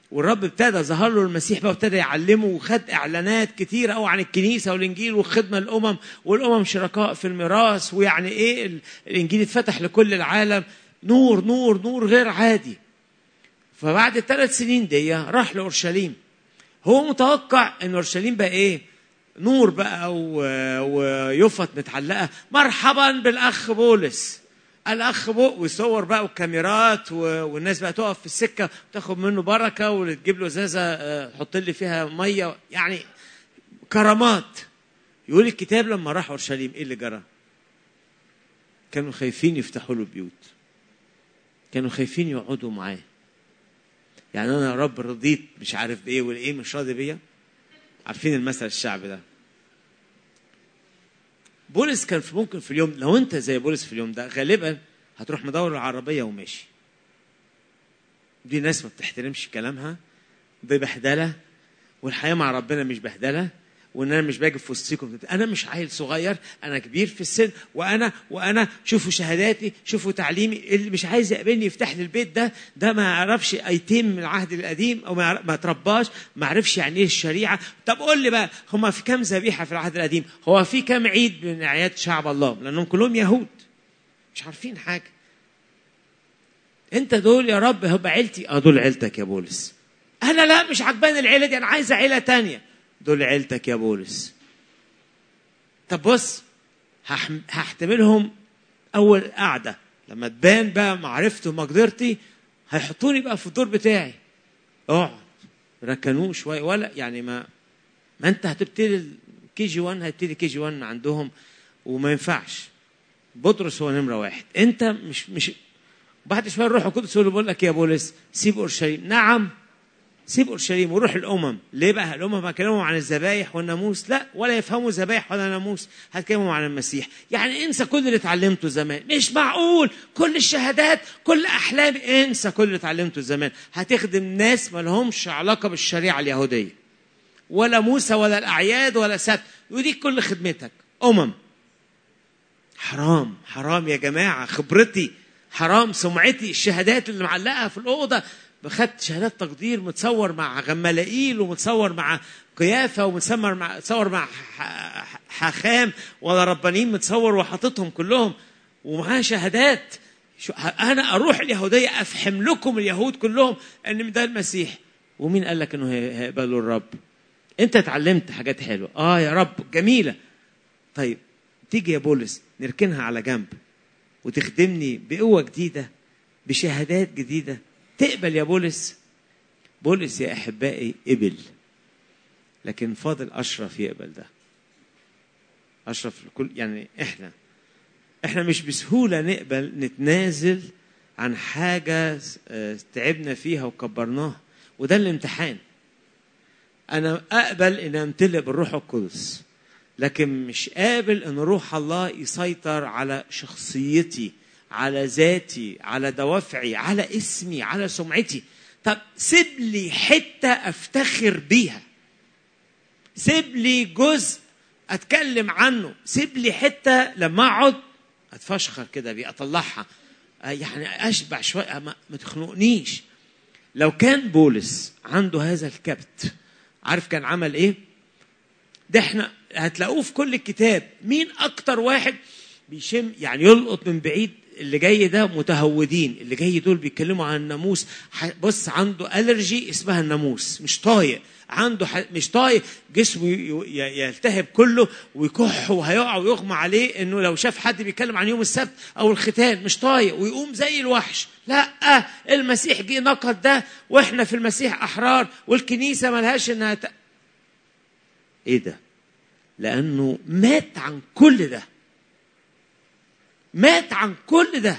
والرب ابتدى ظهر له المسيح بقى وابتدى يعلمه وخد اعلانات كتيره قوي عن الكنيسه والانجيل والخدمه الامم والامم شركاء في الميراث ويعني ايه ال- الانجيل اتفتح لكل العالم نور نور نور غير عادي فبعد الثلاث سنين دي راح لاورشليم هو متوقع ان اورشليم بقى ايه نور بقى و- ويفط متعلقه مرحبا بالاخ بولس الاخ بو ويصور بقى وكاميرات و- والناس بقى تقف في السكه تاخد منه بركه وتجيب له ازازه آه، حط لي فيها ميه يعني كرامات يقول الكتاب لما راح اورشليم ايه اللي جرى؟ كانوا خايفين يفتحوا له بيوت كانوا خايفين يقعدوا معاه يعني انا يا رب رضيت مش عارف بايه والايه مش راضي بيا عارفين المثل الشعبي ده بولس كان في ممكن في اليوم لو انت زي بولس في اليوم ده غالبا هتروح مدور العربيه وماشي دي ناس ما بتحترمش كلامها دي بهدله والحياه مع ربنا مش بهدله وان انا مش باجي في وسطيكم انا مش عيل صغير انا كبير في السن وانا وانا شوفوا شهاداتي شوفوا تعليمي اللي مش عايز يقابلني يفتح لي البيت ده ده ما يعرفش ايتين من العهد القديم او ما يعرف- ما ترباش ما عرفش يعني ايه الشريعه طب قول لي بقى هما في كام ذبيحه في العهد القديم هو في كام عيد من اعياد شعب الله لانهم كلهم يهود مش عارفين حاجه انت دول يا رب هبقى عيلتي اه دول عيلتك يا بولس انا لا مش عجباني العيله دي انا عايزه عيله تانية دول عيلتك يا بولس طب بص هحم- هحتملهم اول قعده لما تبان بقى معرفتي ومقدرتي هيحطوني بقى في الدور بتاعي اقعد ركنوه شويه ولا يعني ما ما انت هتبتدي كي جي 1 هتبتدي كي جي 1 عندهم وما ينفعش بطرس هو نمره واحد انت مش مش بعد شويه الروح القدس يقول له بقول لك يا بولس سيب اورشليم نعم سيب اورشليم وروح الامم ليه بقى الامم هكلمهم عن الذبايح والناموس لا ولا يفهموا ذبايح ولا ناموس هتكلمهم عن المسيح يعني انسى كل اللي اتعلمته زمان مش معقول كل الشهادات كل احلامي انسى كل اللي اتعلمته زمان هتخدم ناس ما لهمش علاقه بالشريعه اليهوديه ولا موسى ولا الاعياد ولا سبت ودي كل خدمتك امم حرام حرام يا جماعه خبرتي حرام سمعتي الشهادات اللي معلقه في الاوضه خدت شهادات تقدير متصور مع غمالائيل ومتصور مع قيافه ومتصور مع متصور مع ح- ح- حخام ولا ربانيين متصور وحاططهم كلهم ومعاه شهادات شو- انا اروح اليهوديه افهم لكم اليهود كلهم ان ده المسيح ومين قال لك انه هي- هيقبلوا الرب انت اتعلمت حاجات حلوه اه يا رب جميله طيب تيجي يا بولس نركنها على جنب وتخدمني بقوة جديدة بشهادات جديدة تقبل يا بولس بولس يا أحبائي قبل لكن فاضل أشرف يقبل ده أشرف الكل يعني إحنا إحنا مش بسهولة نقبل نتنازل عن حاجة آه، تعبنا فيها وكبرناها وده الامتحان أنا أقبل إن أمتلئ بالروح القدس لكن مش قابل ان روح الله يسيطر على شخصيتي على ذاتي على دوافعي على اسمي على سمعتي طب سيب لي حته افتخر بيها سيب لي جزء اتكلم عنه سيب لي حته لما اقعد اتفشخر كده بيه اطلعها آه، يعني اشبع شويه ما, ما تخنقنيش لو كان بولس عنده هذا الكبت عارف كان عمل ايه ده احنا هتلاقوه في كل الكتاب مين اكتر واحد بيشم يعني يلقط من بعيد اللي جاي ده متهودين اللي جاي دول بيتكلموا عن الناموس ح- بص عنده الرجي اسمها الناموس مش طايق عنده ح... مش طايق جسمه ي- ي- يلتهب كله ويكح وهيقع ويغمى عليه انه لو شاف حد بيتكلم عن يوم السبت او الختان مش طايق ويقوم زي الوحش لا المسيح جه نقد ده واحنا في المسيح احرار والكنيسه ملهاش انها ت... ايه ده لانه مات عن كل ده مات عن كل ده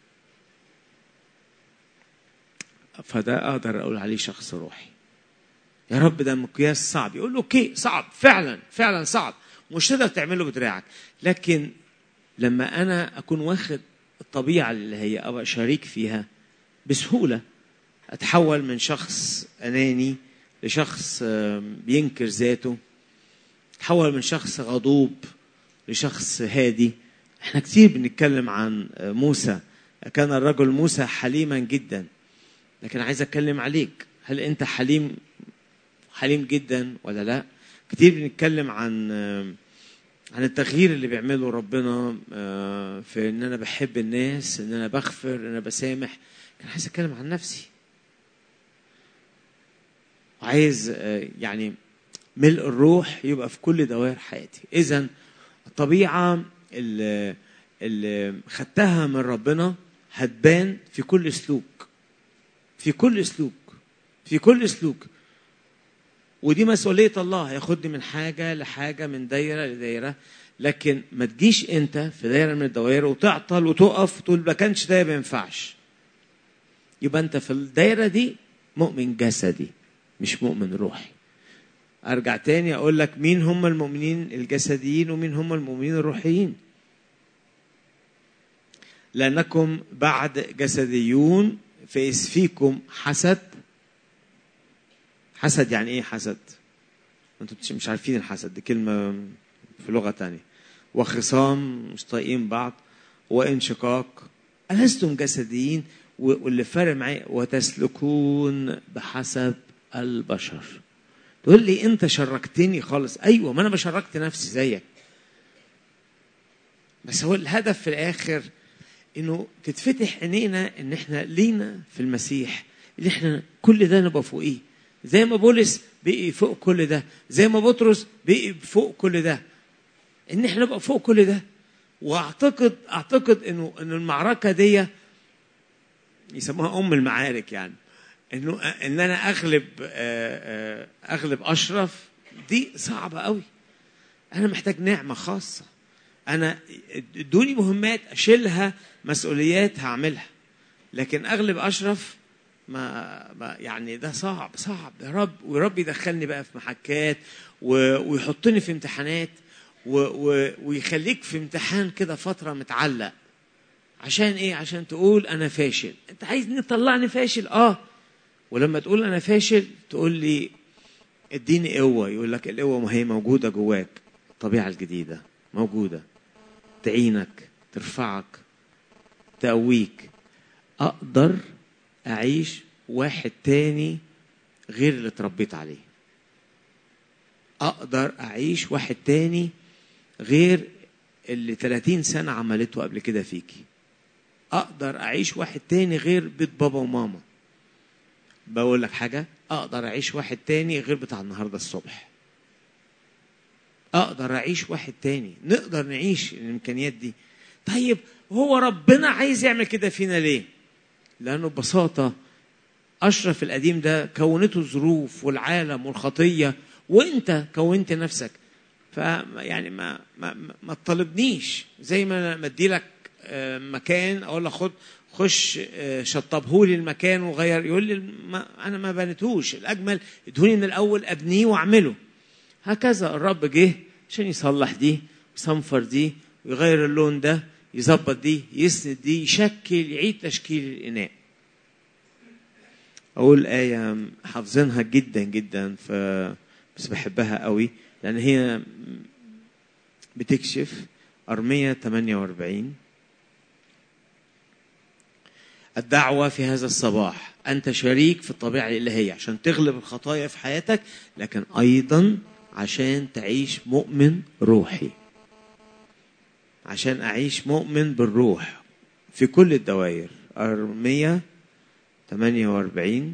فده اقدر اقول عليه شخص روحي يا رب ده مقياس صعب يقول له اوكي صعب فعلا فعلا صعب مش تقدر تعمله بدراعك لكن لما انا اكون واخد الطبيعه اللي هي ابقى شريك فيها بسهوله اتحول من شخص اناني لشخص آم، بينكر ذاته تحول من شخص غضوب لشخص هادي احنا كتير بنتكلم عن موسى كان الرجل موسى حليما جدا لكن عايز اتكلم عليك هل انت حليم حليم جدا ولا لا كتير بنتكلم عن عن التغيير اللي بيعمله ربنا آه، في ان انا بحب الناس ان انا بغفر ان انا بسامح كان عايز اتكلم عن نفسي وعايز آه، يعني ملء الروح يبقى في كل دوائر حياتي اذا الطبيعه اللي, اللي خدتها من ربنا هتبان في كل سلوك في كل سلوك في كل سلوك ودي مسؤولية الله هياخدني من حاجة لحاجة من دايرة لدايرة لكن ما تجيش انت في دايرة من الدوائر وتعطل وتقف وتقول ما كانش ده ما ينفعش يبقى انت في الدايرة دي مؤمن جسدي مش مؤمن روحي ارجع تاني اقول لك مين هم المؤمنين الجسديين ومين هم المؤمنين الروحيين لانكم بعد جسديون فإذ فيكم حسد حسد يعني ايه حسد انتوا مش عارفين الحسد دي كلمة في لغة تانية وخصام مش طايقين بعض وانشقاق ألستم جسديين واللي فارق معايا وتسلكون بحسب البشر تقول لي انت شركتني خالص ايوه ما انا بشركت نفسي زيك بس هو الهدف في الاخر انه تتفتح عينينا ان احنا لينا في المسيح اللي احنا كل ده نبقى فوقيه زي ما بولس بقي فوق كل ده زي ما بطرس بقي فوق كل ده ان احنا نبقى فوق كل ده واعتقد اعتقد انه ان المعركه دي يسموها ام المعارك يعني انه ان انا اغلب اغلب اشرف دي صعبه قوي انا محتاج نعمه خاصه انا ادوني مهمات اشيلها مسؤوليات هعملها لكن اغلب اشرف ما, ما يعني ده صعب صعب يا رب ورب يدخلني بقى في محكات ويحطني في امتحانات ويخليك في امتحان كده فتره متعلق عشان ايه عشان تقول انا فاشل انت عايزني تطلعني فاشل اه ولما تقول انا فاشل تقول لي اديني قوه يقول لك القوه ما هي موجوده جواك الطبيعه الجديده موجوده تعينك ترفعك تقويك اقدر اعيش واحد تاني غير اللي اتربيت عليه اقدر اعيش واحد تاني غير اللي 30 سنه عملته قبل كده فيكي اقدر اعيش واحد تاني غير بيت بابا وماما بقول لك حاجه اقدر اعيش واحد تاني غير بتاع النهارده الصبح اقدر اعيش واحد تاني نقدر نعيش الامكانيات دي طيب هو ربنا عايز يعمل كده فينا ليه لانه ببساطه اشرف القديم ده كونته الظروف والعالم والخطيه وانت كونت نفسك فيعني ما ما ما تطالبنيش زي ما انا مدي لك مكان اقول لك خد خش شطبهولي المكان وغير يقول لي ما انا ما بنيتهوش الاجمل ادوني من الاول ابنيه واعمله هكذا الرب جه عشان يصلح دي ويصنفر دي ويغير اللون ده يظبط دي يسند دي يشكل يعيد تشكيل الإناء أقول آية حافظينها جدا جدا ف بس بحبها قوي لأن هي بتكشف أرمية 48 الدعوة في هذا الصباح أنت شريك في الطبيعة الإلهية عشان تغلب الخطايا في حياتك لكن أيضا عشان تعيش مؤمن روحي عشان أعيش مؤمن بالروح في كل الدوائر أرمية 48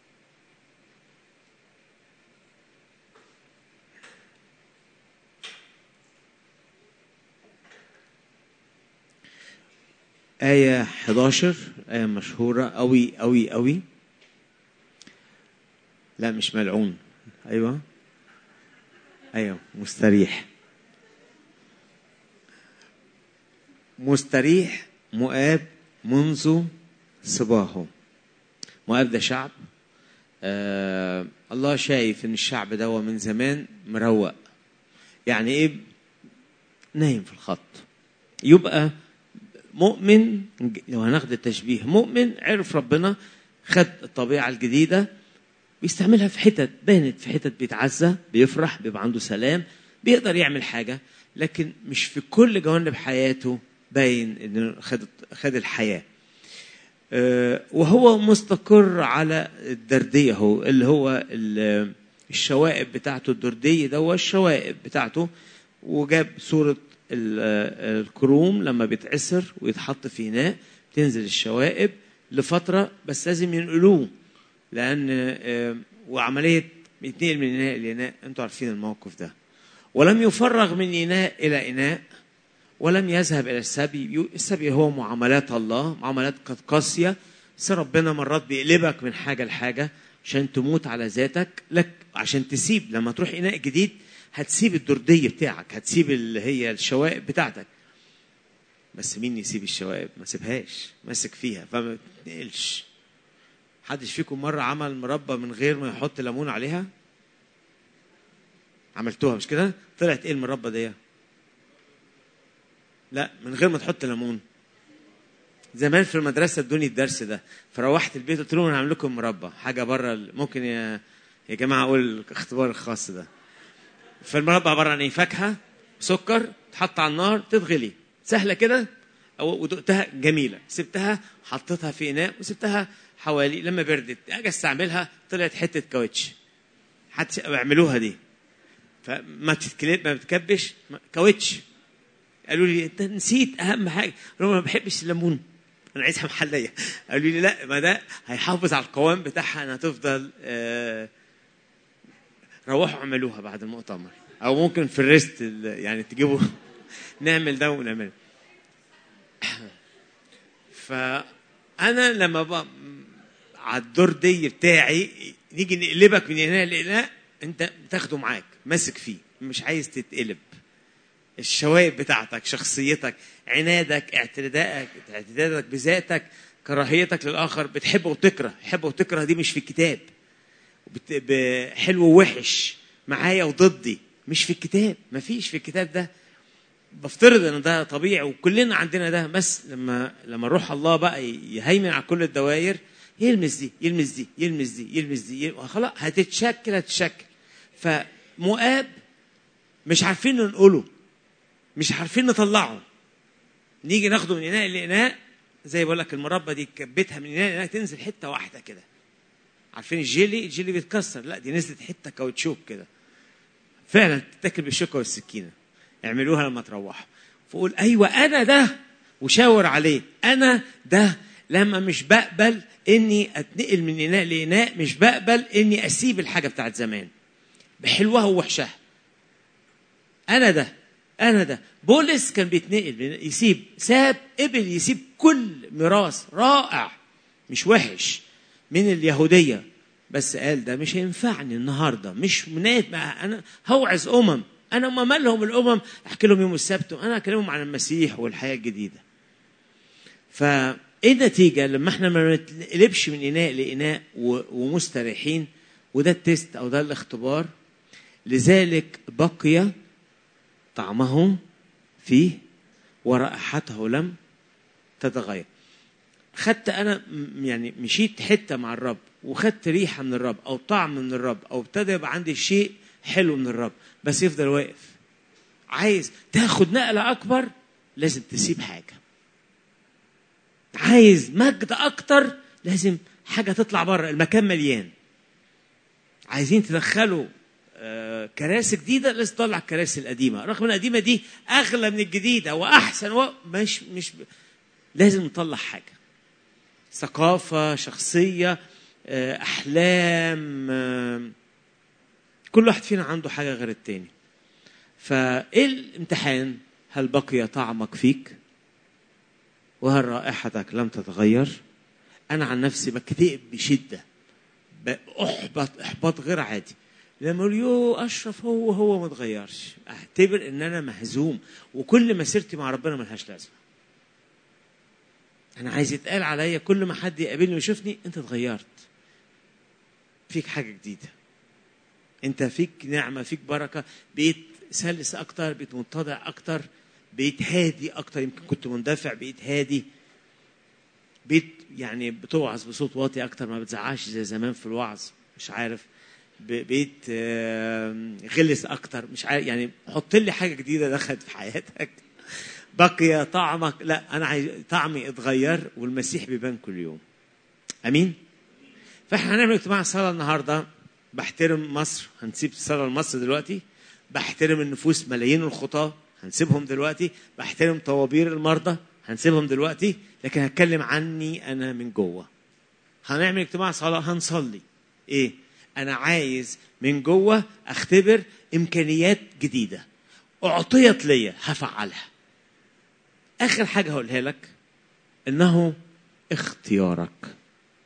آية 11 آية مشهورة أوي أوي أوي لا مش ملعون أيوه أيوه مستريح مستريح مؤاب منذ صباحه مؤاب ده شعب آه الله شايف ان الشعب ده من زمان مروق يعني ايه نايم في الخط يبقى مؤمن لو هناخد التشبيه مؤمن عرف ربنا خد الطبيعة الجديدة بيستعملها في حتت بانت في حتت بيتعزى بيفرح بيبقى عنده سلام بيقدر يعمل حاجة لكن مش في كل جوانب حياته باين انه خد خد الحياه آه، وهو مستقر على الدردية هو اللي هو ال- الشوائب بتاعته الدردية ده هو الشوائب بتاعته وجاب صورة ال- آه، الكروم لما بيتعسر ويتحط في إناء تنزل الشوائب لفترة بس لازم ينقلوه لأن آه، وعملية بيتنقل من إناء لإناء أنتوا عارفين الموقف ده ولم يفرغ من إناء إلى إناء ولم يذهب الى السبي السبي هو معاملات الله معاملات قد قاسيه بس ربنا مرات بيقلبك من حاجه لحاجه عشان تموت على ذاتك لك عشان تسيب لما تروح اناء جديد هتسيب الدرديه بتاعك هتسيب اللي هي الشوائب بتاعتك بس مين يسيب الشوائب ما سيبهاش ماسك فيها فما تنقلش حدش فيكم مره عمل مربى من غير ما يحط ليمون عليها عملتوها مش كده طلعت ايه المربى دي لا من غير ما تحط ليمون زمان في المدرسه ادوني الدرس ده فروحت البيت قلت لهم انا هعمل لكم مربى حاجه بره ال- ممكن يا يا جماعه اقول الاختبار الخاص ده فالمربى عباره عن ايه فاكهه سكر تحط على النار تتغلي سهله كده أو ودقتها جميله سبتها حطيتها في اناء وسبتها حوالي لما بردت اجي استعملها طلعت حته كاوتش حتى بيعملوها دي فما تتكلم ما بتكبش ما- كاوتش قالوا لي انت نسيت اهم حاجه قلت لهم انا ما بحبش الليمون انا عايزها محليه قالوا لي لا ما ده هيحافظ على القوام بتاعها انها تفضل آه، روحوا اعملوها بعد المؤتمر او ممكن في الريست ال- يعني تجيبوا نعمل ده ونعمل فانا لما بقى على الدور دي بتاعي نيجي نقلبك من هنا لهنا انت تاخده معاك ماسك فيه مش عايز تتقلب الشوائب بتاعتك شخصيتك عنادك اعتدائك اعتدادك بذاتك كراهيتك للاخر بتحب وتكره حب وتكره دي مش في الكتاب بت- ب- حلو ووحش معايا وضدي مش في الكتاب مفيش في الكتاب ده بفترض ان ده طبيعي وكلنا عندنا ده بس لما لما روح الله بقى يهيمن على كل الدوائر يلمس دي يلمس دي يلمس دي يلمس دي يلمس خلاص هتتشكل هتتشكل فمؤاب مش عارفين ننقله مش عارفين نطلعه نيجي ناخده من اناء لاناء زي بقول لك المربى دي كبتها من اناء لاناء تنزل حته واحده كده عارفين الجيلي الجيلي بيتكسر لا دي نزلت حته كاوتشوك كده فعلا تتاكل بالشوكه والسكينه اعملوها لما تروحوا فقول ايوه انا ده وشاور عليه انا ده لما مش بقبل اني اتنقل من اناء لاناء مش بقبل اني اسيب الحاجه بتاعت زمان بحلوها ووحشها انا ده انا ده بولس كان بيتنقل يسيب ساب قبل يسيب كل ميراث رائع مش وحش من اليهوديه بس قال ده مش هينفعني النهارده مش مناد بقى انا هوعظ امم انا ما مالهم الامم احكي لهم يوم السبت وانا اكلمهم عن المسيح والحياه الجديده فايه النتيجه لما احنا ما نتقلبش من اناء لاناء و- ومستريحين وده التست او ده الاختبار لذلك بقي طعمه فيه ورائحته لم تتغير خدت انا م- يعني مشيت حته مع الرب وخدت ريحه من الرب او طعم من الرب او ابتدى يبقى عندي شيء حلو من الرب بس يفضل واقف عايز تاخد نقله اكبر لازم تسيب حاجه عايز مجد اكتر لازم حاجه تطلع بره المكان مليان عايزين تدخلوا آه، كراسي جديده لازم تطلع الكراسي القديمه رغم ان القديمه دي اغلى من الجديده واحسن و... مش مش لازم نطلع حاجه ثقافه شخصيه آه، احلام آه، كل واحد فينا عنده حاجه غير التاني فايه الامتحان هل بقي طعمك فيك وهل رائحتك لم تتغير انا عن نفسي بكتئب بشده احبط احباط غير عادي لما اقول يو اشرف هو هو ما اتغيرش اعتبر ان انا مهزوم وكل مسيرتي مع ربنا ملهاش لازمه انا عايز يتقال عليا كل ما حد يقابلني ويشوفني انت اتغيرت فيك حاجه جديده انت فيك نعمه فيك بركه بقيت سلس اكتر بقيت متضع اكتر بقيت هادي اكتر يمكن كنت مندفع بقيت هادي بقيت يعني بتوعظ بصوت واطي اكتر ما بتزعقش زي زمان في الوعظ مش عارف ب- بقيت آم، غلس اكتر مش عارف يعني حط لي حاجه جديده دخلت في حياتك بقي طعمك لا انا عايز طعمي اتغير والمسيح بيبان كل يوم امين فاحنا هنعمل اجتماع صلاه النهارده بحترم مصر هنسيب الصلاه لمصر دلوقتي بحترم النفوس ملايين الخطاه هنسيبهم دلوقتي بحترم طوابير المرضى هنسيبهم دلوقتي لكن هتكلم عني انا من جوه هنعمل اجتماع صلاه هنصلي ايه انا عايز من جوه اختبر امكانيات جديده اعطيت ليا هفعلها اخر حاجه هقولها لك انه اختيارك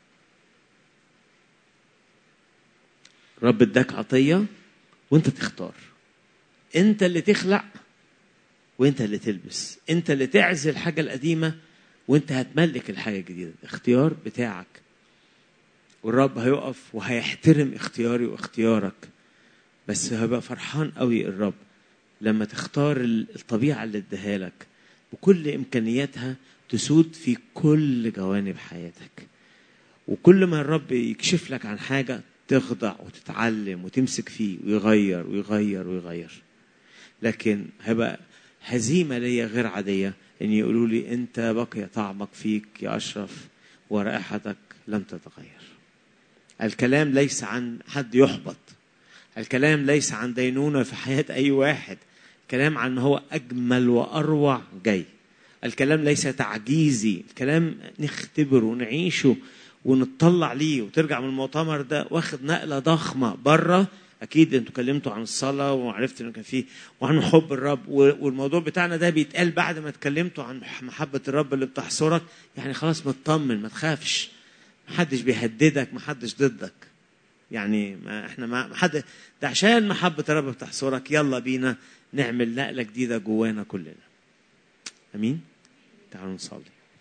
رب اداك عطيه وانت تختار انت اللي تخلق وانت اللي تلبس انت اللي تعزل الحاجه القديمه وانت هتملك الحاجه الجديده اختيار بتاعك والرب هيقف وهيحترم اختياري واختيارك بس هيبقى فرحان قوي الرب لما تختار الطبيعه اللي اداها لك بكل امكانياتها تسود في كل جوانب حياتك وكل ما الرب يكشف لك عن حاجه تخضع وتتعلم وتمسك فيه ويغير ويغير ويغير لكن هيبقى هزيمه ليا غير عاديه ان يقولوا لي انت بقي طعمك فيك يا اشرف ورائحتك لم تتغير الكلام ليس عن حد يحبط الكلام ليس عن دينونه في حياه اي واحد الكلام عن هو اجمل واروع جاي الكلام ليس تعجيزي الكلام نختبره ونعيشه ونطلع ليه وترجع من المؤتمر ده واخد نقله ضخمه بره اكيد انتوا اتكلمتوا عن الصلاه وعرفت انه كان فيه وعن حب الرب والموضوع بتاعنا ده بيتقال بعد ما اتكلمتوا عن محبه الرب اللي بتحصرك يعني خلاص مطمن ما تخافش محدش بيهددك محدش ضدك يعني ما احنا ما حد ده عشان محبه الرب بتحصرك يلا بينا نعمل نقله جديده جوانا كلنا امين تعالوا نصلي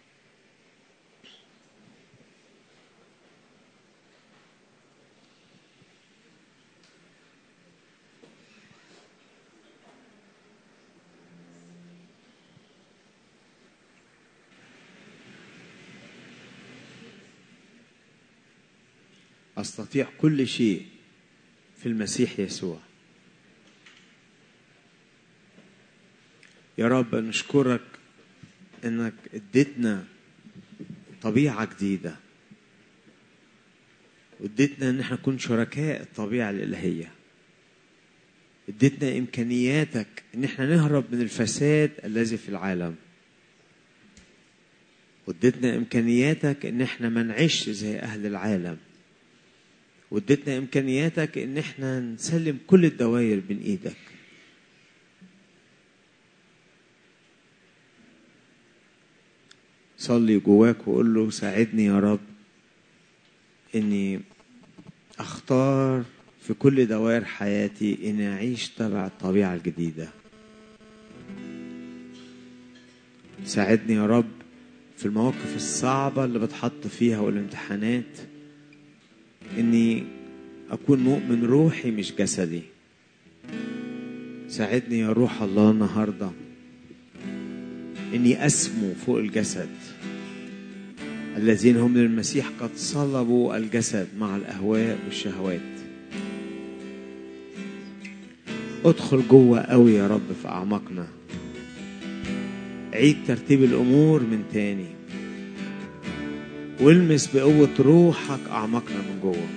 استطيع كل شيء في المسيح يسوع يا رب نشكرك انك اديتنا طبيعه جديده واديتنا ان احنا نكون شركاء الطبيعه الالهيه اديتنا امكانياتك ان احنا نهرب من الفساد الذي في العالم واديتنا امكانياتك ان احنا ما نعيش زي اهل العالم واديتنا امكانياتك ان احنا نسلم كل الدوائر بين ايدك صلي جواك وقول له ساعدني يا رب اني اختار في كل دوائر حياتي اني اعيش تبع الطبيعه الجديده ساعدني يا رب في المواقف الصعبه اللي بتحط فيها والامتحانات اني اكون مؤمن روحي مش جسدي ساعدني يا روح الله النهارده اني اسمو فوق الجسد الذين هم للمسيح قد صلبوا الجسد مع الاهواء والشهوات ادخل جوه قوي يا رب في اعماقنا عيد ترتيب الامور من تاني والمس بقوة روحك أعماقنا من جوه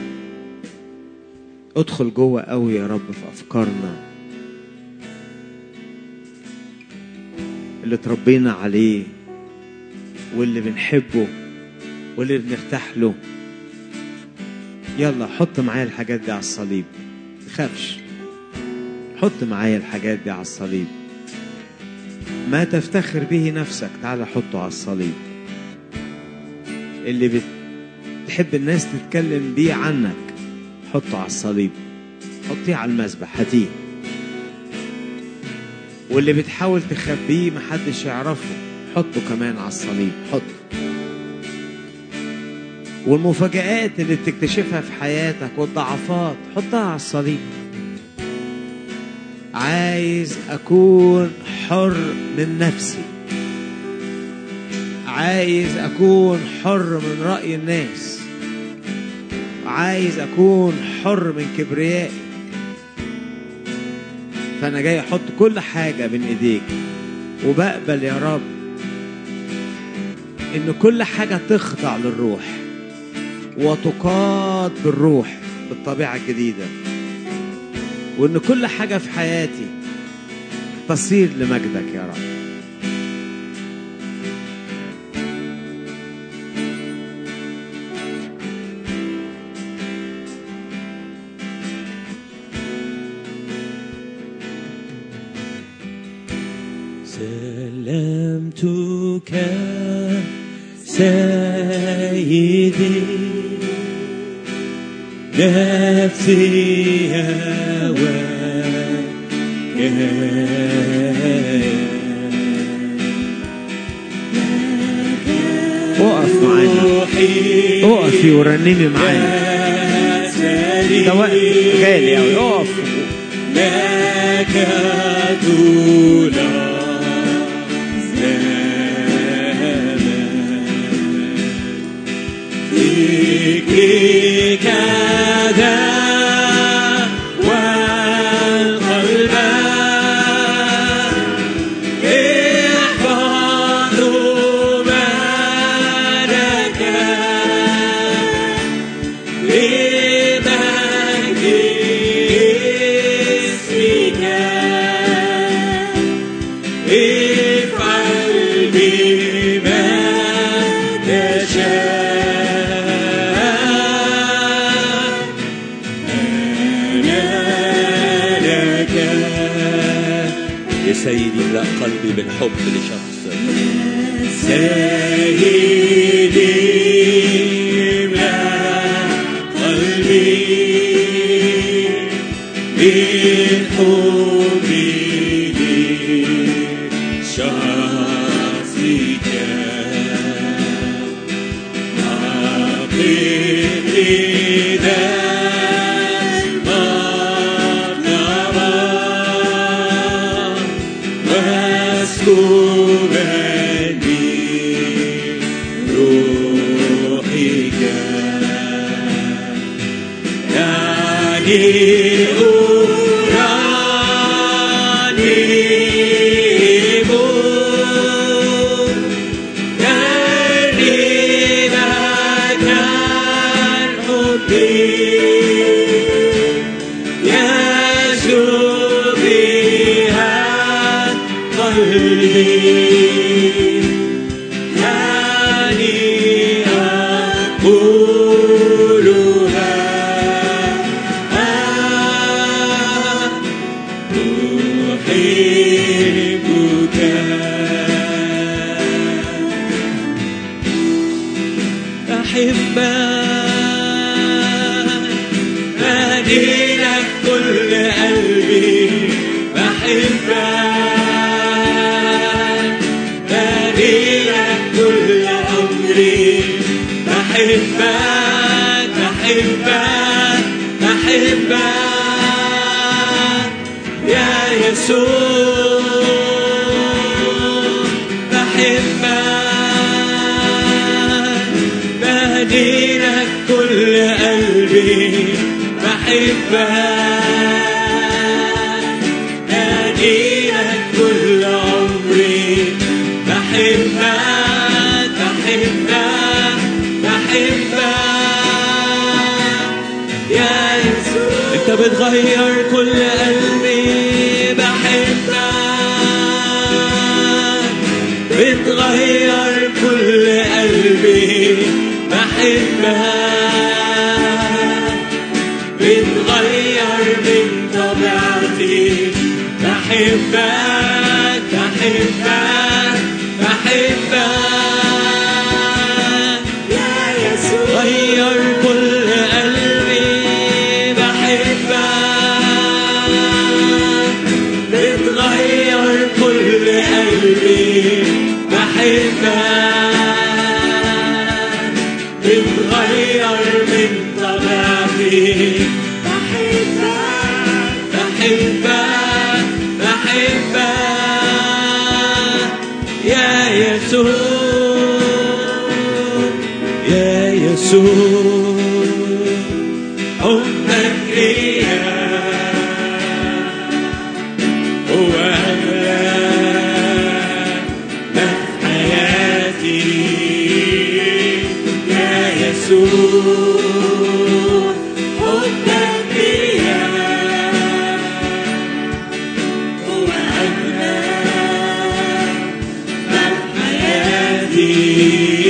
ادخل جوه قوي يا رب في أفكارنا اللي تربينا عليه واللي بنحبه واللي بنرتاح له يلا حط معايا الحاجات دي على الصليب تخافش حط معايا الحاجات دي على الصليب ما تفتخر به نفسك تعال حطه على الصليب اللي بتحب الناس تتكلم بيه عنك حطه على الصليب حطيه على المذبح هاتيه واللي بتحاول تخبيه محدش يعرفه حطه كمان على الصليب حطه والمفاجآت اللي بتكتشفها في حياتك والضعفات حطها على الصليب عايز أكون حر من نفسي عايز أكون حر من رأي الناس عايز أكون حر من كبريائي فأنا جاي أحط كل حاجة بين إيديك وبقبل يا رب ان كل حاجة تخضع للروح وتقاد بالروح بالطبيعة الجديدة وان كل حاجة في حياتي تصير لمجدك يا رب سلمتك سيدي نفسي اقف معانا اقفي ورنمي معانا ده وقت غالي أوي اقف لك طول فيك كذا والقلب احفظ مالك لمجد اسمك افعل بما تشاء أنا لك يا سيدي املأ قلبي بالحب لشخصك سيدي املأ قلبي بالحب لشخصك أقم إذا المطلب واسكبني روحك دعني أرانم ترنيمة الحب يسوع بها قلبي يعني أقولها أحبك أحبك أدينك كل قلبي بحبك أدينك كل عمري بحبك بحبك بحبك يا يسوع بحبك بهديلك كل قلبي بحبك بهديلك كل عمري بحبك بحبك بحبك يا يسوع انت بتغير كل قلبي بحبك بتغير كل قلبي بحبك بتغير من طبيعتي بحبك بحبك بحبك يا يسوع غير كل قلبي بحبك بتغير كل قلبي بحبك بتغير من طبيعتي بحبك بحبك بحبك يا يسوع يا يسوع حبك ليا هو أغلى حياتي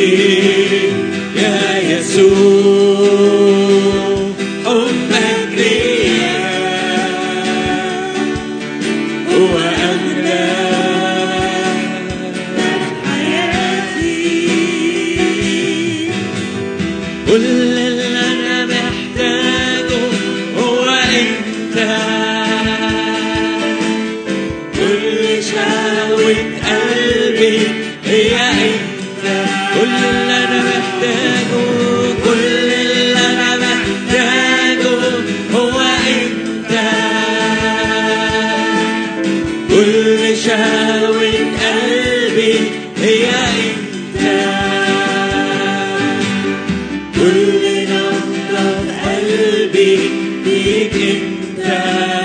يا يسوع حبك ليا هو أغلى كل اللي أنا محتاجه هو أنت كل شهوة قلبي هي أنت كل اللي أنا محتاجه كل اللي أنا محتاجه هو أنت كل شهوة قلبي هي أنت كل نبضة قلبي ليك انت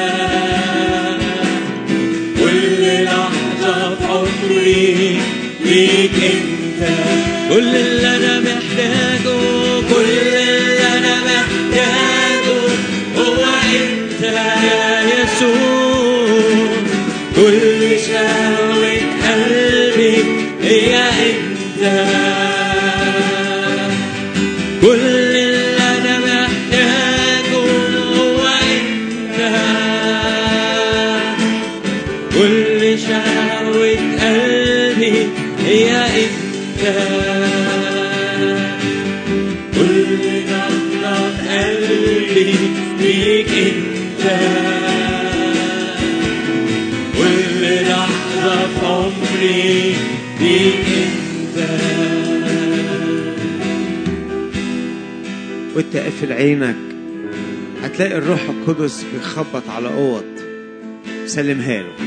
كل لحظة في عمري ليك انت كل اللي انا محتاجه كل اللي انا محتاجه هو انت يا يسوع كل شهوة قلبي هي انت كل اللي انا محتاجه هو انت كل شهوة قلبي هي انت كل نبضة قلبي فيك انت كل لحظة في عمري فيك انت وانت قافل عينك هتلاقي الروح القدس بيخبط على اوض سلمها له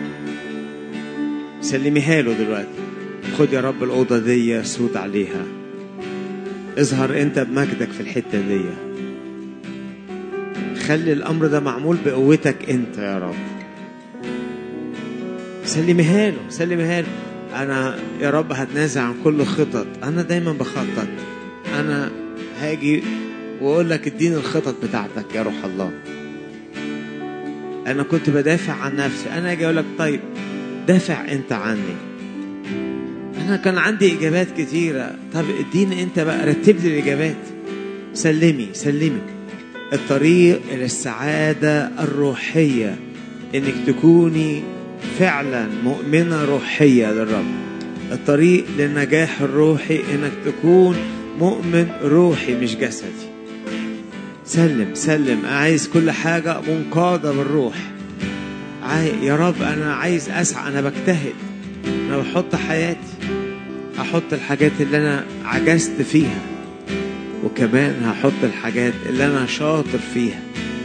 سلميها له دلوقتي خد يا رب الاوضه دي سود عليها اظهر انت بمجدك في الحته دي خلي الامر ده معمول بقوتك انت يا رب سلميها له سلميها له انا يا رب هتنازع عن كل خطط انا دايما بخطط انا هاجي واقول لك اديني الخطط بتاعتك يا روح الله انا كنت بدافع عن نفسي انا اجي اقول لك طيب دافع انت عني انا كان عندي اجابات كتيره طب اديني انت بقى رتب لي الاجابات سلمي سلمي الطريق الى السعاده الروحيه انك تكوني فعلا مؤمنه روحيه للرب الطريق للنجاح الروحي انك تكون مؤمن روحي مش جسدي سلم سلم عايز كل حاجة منقادة بالروح عاي... يا رب أنا عايز أسعى أنا بجتهد أنا بحط حياتي أحط الحاجات اللي أنا عجزت فيها وكمان هحط الحاجات اللي أنا شاطر فيها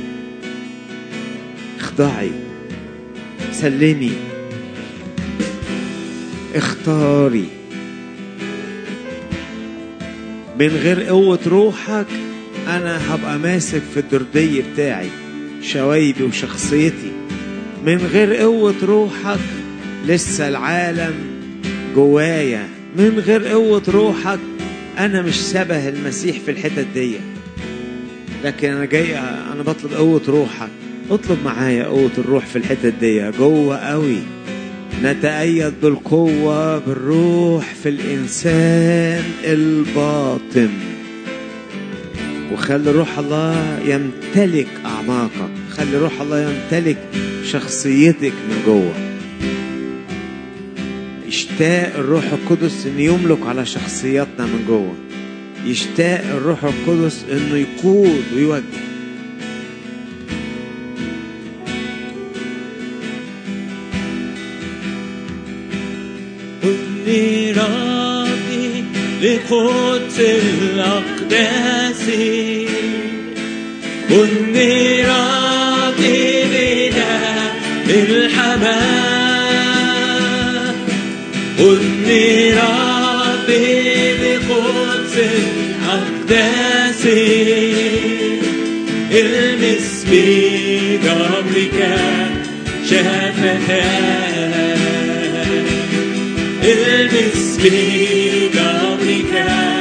اخضعي سلمي اختاري من غير قوة روحك أنا هبقى ماسك في الدردي بتاعي شوايبي وشخصيتي من غير قوة روحك لسه العالم جوايا من غير قوة روحك أنا مش شبه المسيح في الحتت دي لكن أنا جاي أنا بطلب قوة روحك اطلب معايا قوة الروح في الحتت دي جوه قوي نتأيد بالقوة بالروح في الإنسان الباطن وخلي روح الله يمتلك أعماقك خلي روح الله يمتلك شخصيتك من جوه يشتاق الروح القدس انه يملك على شخصياتنا من جوه يشتاق الروح القدس انه يقود ويوجه كل راضي لقدس الأقداس كن راضي بنا الحمام كن راضي بقدس الأقداس المس بجبرك شفتاك المس بجبرك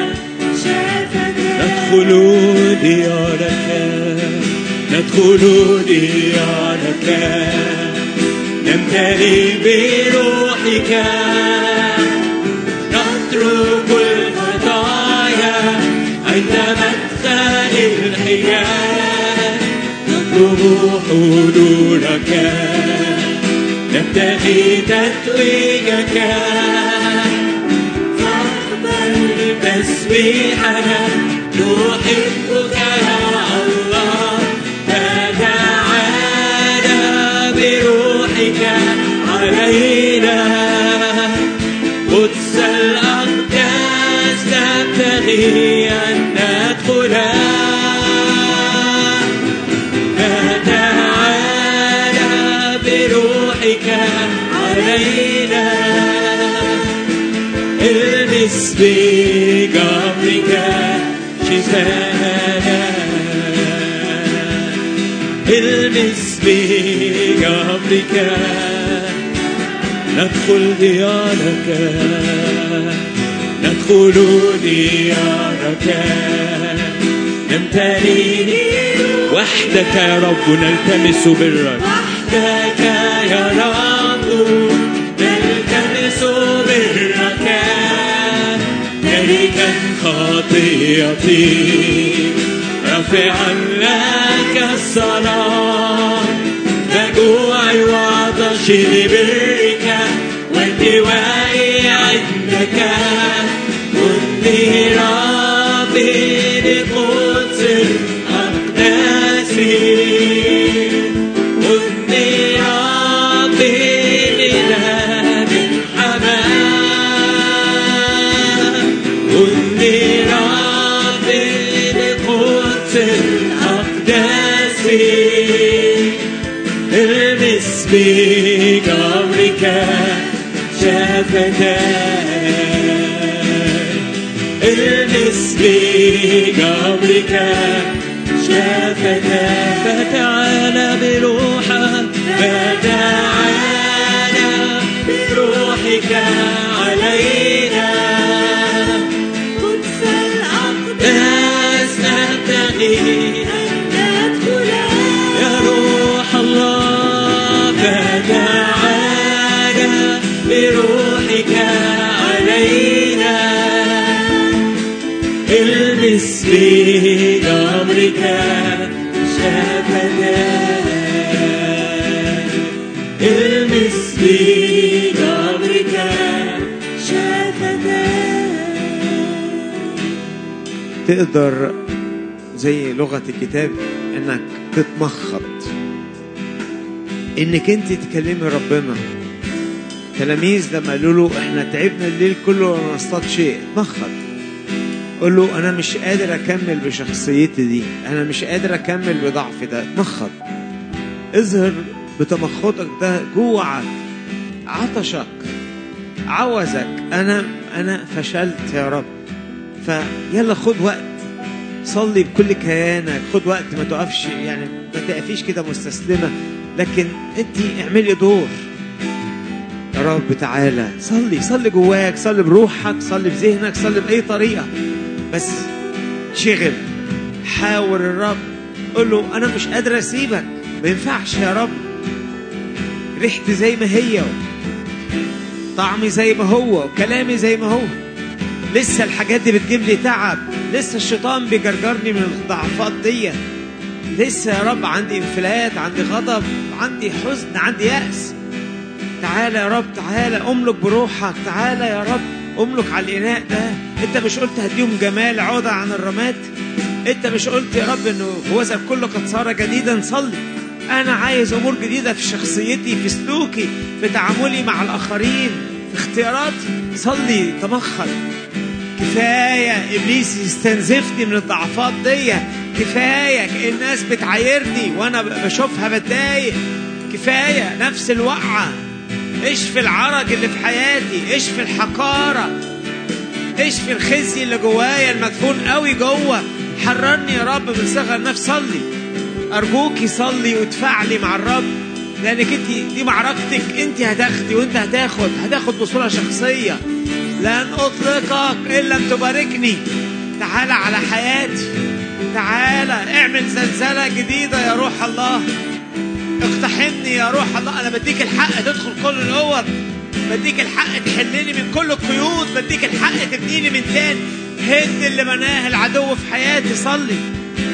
ندخل ديارك ندخل ديارك نمتلئ بروحك نترك نورك نبتغي تتويجك فاقبل تسبيحنا نحبك يا الله فتعالى بروحك علينا قدس الأقداس نبتغي أن ندخل فتعالى بروحك علينا المس بجبرك شفانا المس بجبرك ندخل ديارك ندخل ديارك نمتلي وحدك يا رب نلتمس برك وحدك يا رب نلتمس برك تاركا خطيئتي رافعا لك الصلاة فجوعي وعطشي لبرك وانتوائي عندك كني ربي لقدس الأقداس كني ربي لنام الحمام كني ربي لقدس الأقداس المس بجمرك شفتاي المس بجمرك شفتاي فتعالى بروحك فتعالى بروحك علينا قدس الأقداس ناس نبتغي أن ندخل يا روح الله فتعالى بروحك علينا المس بجمرك شفتاي المس بجمرك شفتاي تقدر زي لغة الكتاب انك تتمخض انك انت تكلمي ربنا تلاميذ لما قالوا له احنا تعبنا الليل كله وما نصطاد شيء اتمخض قول له انا مش قادر اكمل بشخصيتي دي انا مش قادر اكمل بضعفي ده اتمخض اظهر بتمخضك ده جوعك عطشك عوزك انا انا فشلت يا رب فيلا خد وقت صلي بكل كيانك خد وقت ما تقفش يعني ما تقفيش كده مستسلمة لكن انت اعملي دور يا رب تعالى صلي صلي جواك صلي بروحك صلي بذهنك صلي بأي طريقة بس شغل حاور الرب قول له أنا مش قادر أسيبك ما ينفعش يا رب ريحتي زي ما هي طعمي زي ما هو وكلامي زي ما هو لسه الحاجات دي بتجيب لي تعب لسه الشيطان بيجرجرني من الضعفات دي لسه يا رب عندي انفلات عندي غضب عندي حزن عندي يأس تعالى يا رب تعالى املك بروحك تعالى يا رب املك على الاناء ده انت مش قلت هديهم جمال عوضة عن الرماد انت مش قلت يا رب انه هو ذا كله قد صار جديدا صلي انا عايز امور جديده في شخصيتي في سلوكي في تعاملي مع الاخرين في اختياراتي صلي تمخر كفايه ابليس يستنزفني من الضعفات دي كفايه الناس بتعايرني وانا بشوفها بتضايق كفايه نفس الوقعه اشفي العرج اللي في حياتي اشفي الحقاره اشفي الخزي اللي جوايا المدفون قوي جوه حررني يا رب من صغر نفس صلي ارجوكي صلي وتفاعلي مع الرب لانك انت دي معركتك انت هتاخدي وانت هتاخد هتاخد بصوره شخصيه لن اطلقك ان لم تباركني تعالى على حياتي تعالى اعمل زلزله جديده يا روح الله اقتحمني يا روح الله انا بديك الحق تدخل كل الاوض بديك الحق تحلني من كل القيود بديك الحق تبنيني من تاني هد اللي بناه العدو في حياتي صلي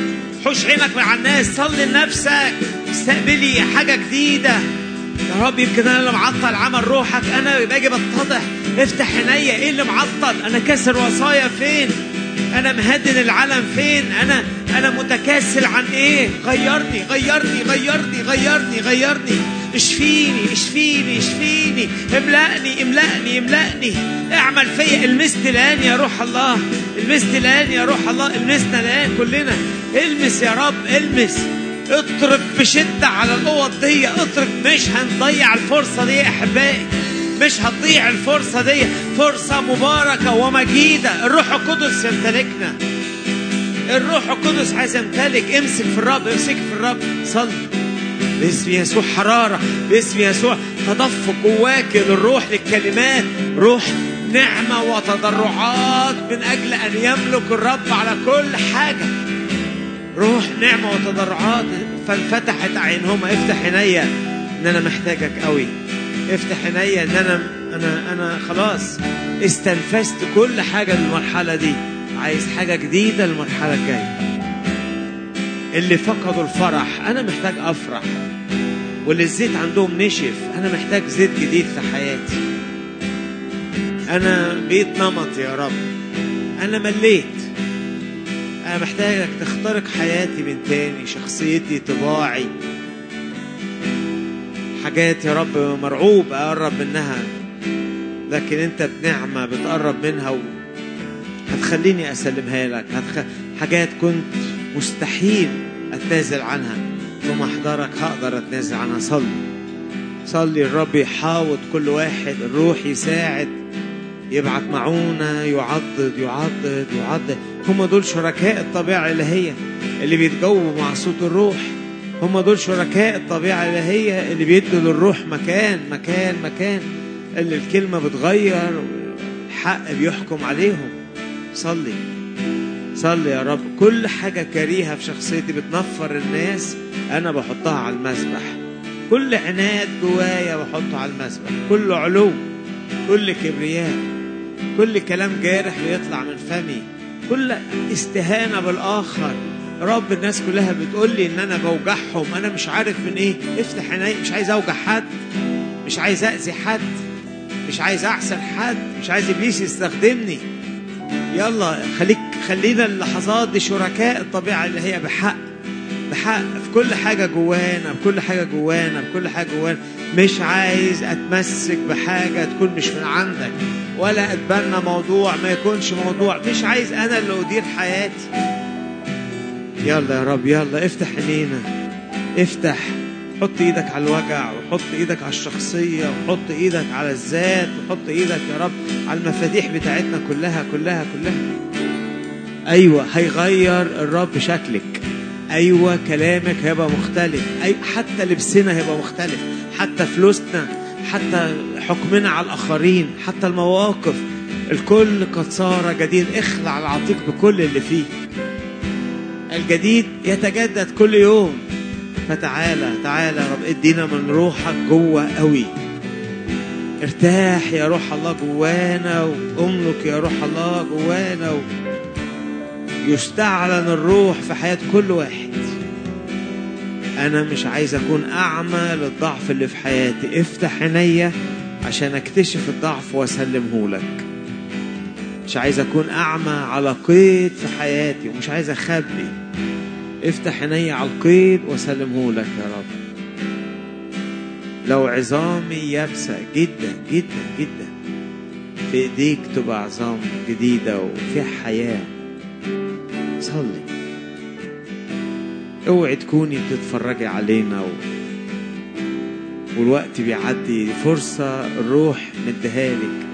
حوش عينك من على الناس صلي لنفسك استقبلي حاجة جديدة يا رب يمكن انا اللي معطل عمل روحك انا باجي بتضح افتح عينيا ايه اللي معطل انا كسر وصايا فين انا مهدن العالم فين انا انا متكاسل عن ايه غيرني غيرني غيرني غيرني غيرني اشفيني اشفيني اشفيني املأني املأني املأني اعمل فيا المست الان يا روح الله المست الان يا روح الله المسنا الان كلنا المس يا رب المس اطرق بشدة على الأوض دي اطرق مش هنضيع الفرصة دي يا أحبائي مش هتضيع الفرصة دي فرصة مباركة ومجيدة الروح القدس يمتلكنا الروح القدس عايز يمتلك امسك في الرب امسك في الرب صلي باسم يسوع حرارة باسم يسوع تدفق جواك للروح للكلمات روح نعمة وتضرعات من أجل أن يملك الرب على كل حاجة روح نعمة وتضرعات فانفتحت عينهما افتح عينيا ان انا محتاجك قوي افتح عينيا ان انا انا انا خلاص استنفذت كل حاجة للمرحلة دي عايز حاجة جديدة للمرحلة الجاية اللي فقدوا الفرح انا محتاج افرح واللي الزيت عندهم نشف انا محتاج زيت جديد في حياتي انا بقيت نمط يا رب انا مليت أنا محتاجك تخترق حياتي من تاني شخصيتي طباعي حاجات يا رب مرعوب أقرب منها لكن أنت بنعمة بتقرب منها و... هتخليني أسلمها لك هتخ... حاجات كنت مستحيل أتنازل عنها في محضرك هقدر أتنازل عنها صلي صلي الرب يحاوط كل واحد الروح يساعد يبعت معونة يعضد يعضد يعضد هم دول شركاء الطبيعة الإلهية اللي بيتجاوبوا مع صوت الروح هم دول شركاء الطبيعة الإلهية اللي بيدوا للروح مكان مكان مكان اللي الكلمة بتغير الحق بيحكم عليهم صلي صلي يا رب كل حاجة كريهة في شخصيتي بتنفر الناس أنا بحطها على المسبح كل عناد جوايا بحطه على المسبح كل علو كل كبرياء كل كلام جارح بيطلع من فمي كل استهانة بالآخر رب الناس كلها بتقول لي ان انا بوجعهم انا مش عارف من ايه افتح عيني مش عايز اوجع حد مش عايز اذي حد مش عايز اعسر حد مش عايز ابليس يستخدمني يلا خليك خلينا اللحظات دي شركاء الطبيعه اللي هي بحق بحق في كل حاجه جوانا بكل حاجه جوانا بكل حاجه جوانا مش عايز اتمسك بحاجه تكون مش من عندك ولا اتبنى موضوع ما يكونش موضوع مش عايز انا اللي ادير حياتي يلا يا رب يلا افتح عينينا افتح حط ايدك على الوجع وحط ايدك على الشخصية وحط ايدك على الذات وحط ايدك يا رب على المفاتيح بتاعتنا كلها كلها كلها ايوه هيغير الرب شكلك ايوه كلامك هيبقى مختلف أي حتى لبسنا هيبقى مختلف حتى فلوسنا حتى حكمنا على الاخرين حتى المواقف الكل قد صار جديد اخلع العتيق بكل اللي فيه الجديد يتجدد كل يوم فتعالى تعالى يا رب ادينا من روحك جوه قوي ارتاح يا روح الله جوانا واملك يا روح الله جوانا و... يستعلن الروح في حياة كل واحد أنا مش عايز أكون أعمى للضعف اللي في حياتي افتح عينيا عشان أكتشف الضعف وأسلمه لك مش عايز أكون أعمى على قيد في حياتي ومش عايز أخبي افتح عيني على القيد وسلمه لك يا رب لو عظامي يابسة جدا جدا جدا في ايديك تبقى عظام جديدة وفيها حياة صلي اوعي تكوني بتتفرجي علينا و... والوقت بيعدي فرصة الروح مديهالك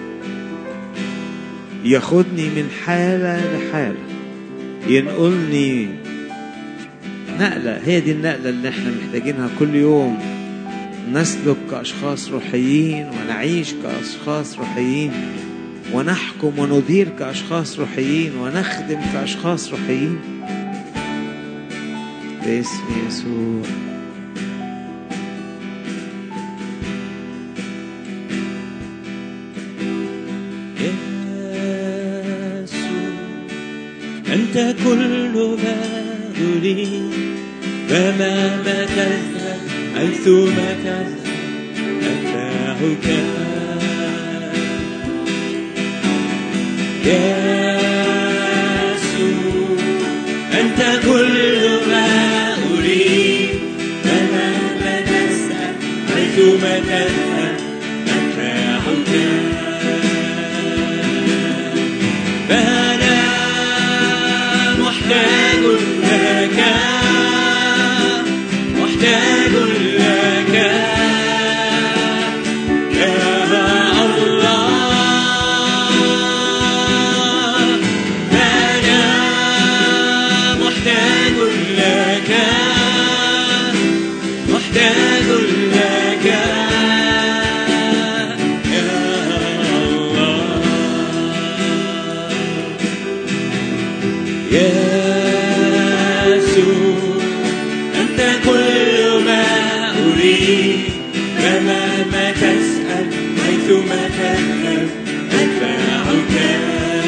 ياخدني من حالة لحالة ينقلني نقلة هي دي النقلة اللي احنا محتاجينها كل يوم نسلك كأشخاص روحيين ونعيش كأشخاص روحيين ونحكم وندير كأشخاص روحيين ونخدم كأشخاص روحيين باسم يسوع يسوع أنت كل ما أريد فمهما تذهب حيثما تذهب أتبعك يسوع أنت كل ما أريد فمهما تذهب حيثما تذهب أتبعك فأنا محتاج لك محتاج لك يا الله أنا محتاج لك محتاج لك يا الله يسوع أنت كل ما أريد فمهما تسأل حيثما تذهب أتبعك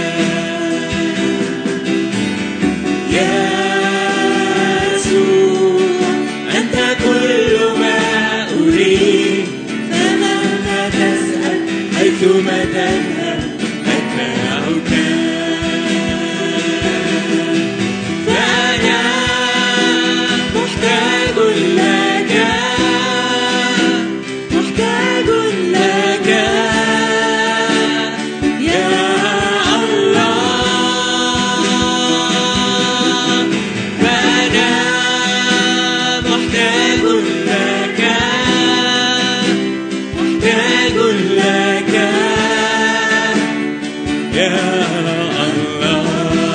يسوع أنت كل ما أريد فمهما تسأل حيثما تذهب أتبعك فأنا محتاج لك محتاج لك يا الله فأنا محتاج لك محتاج لك يا الله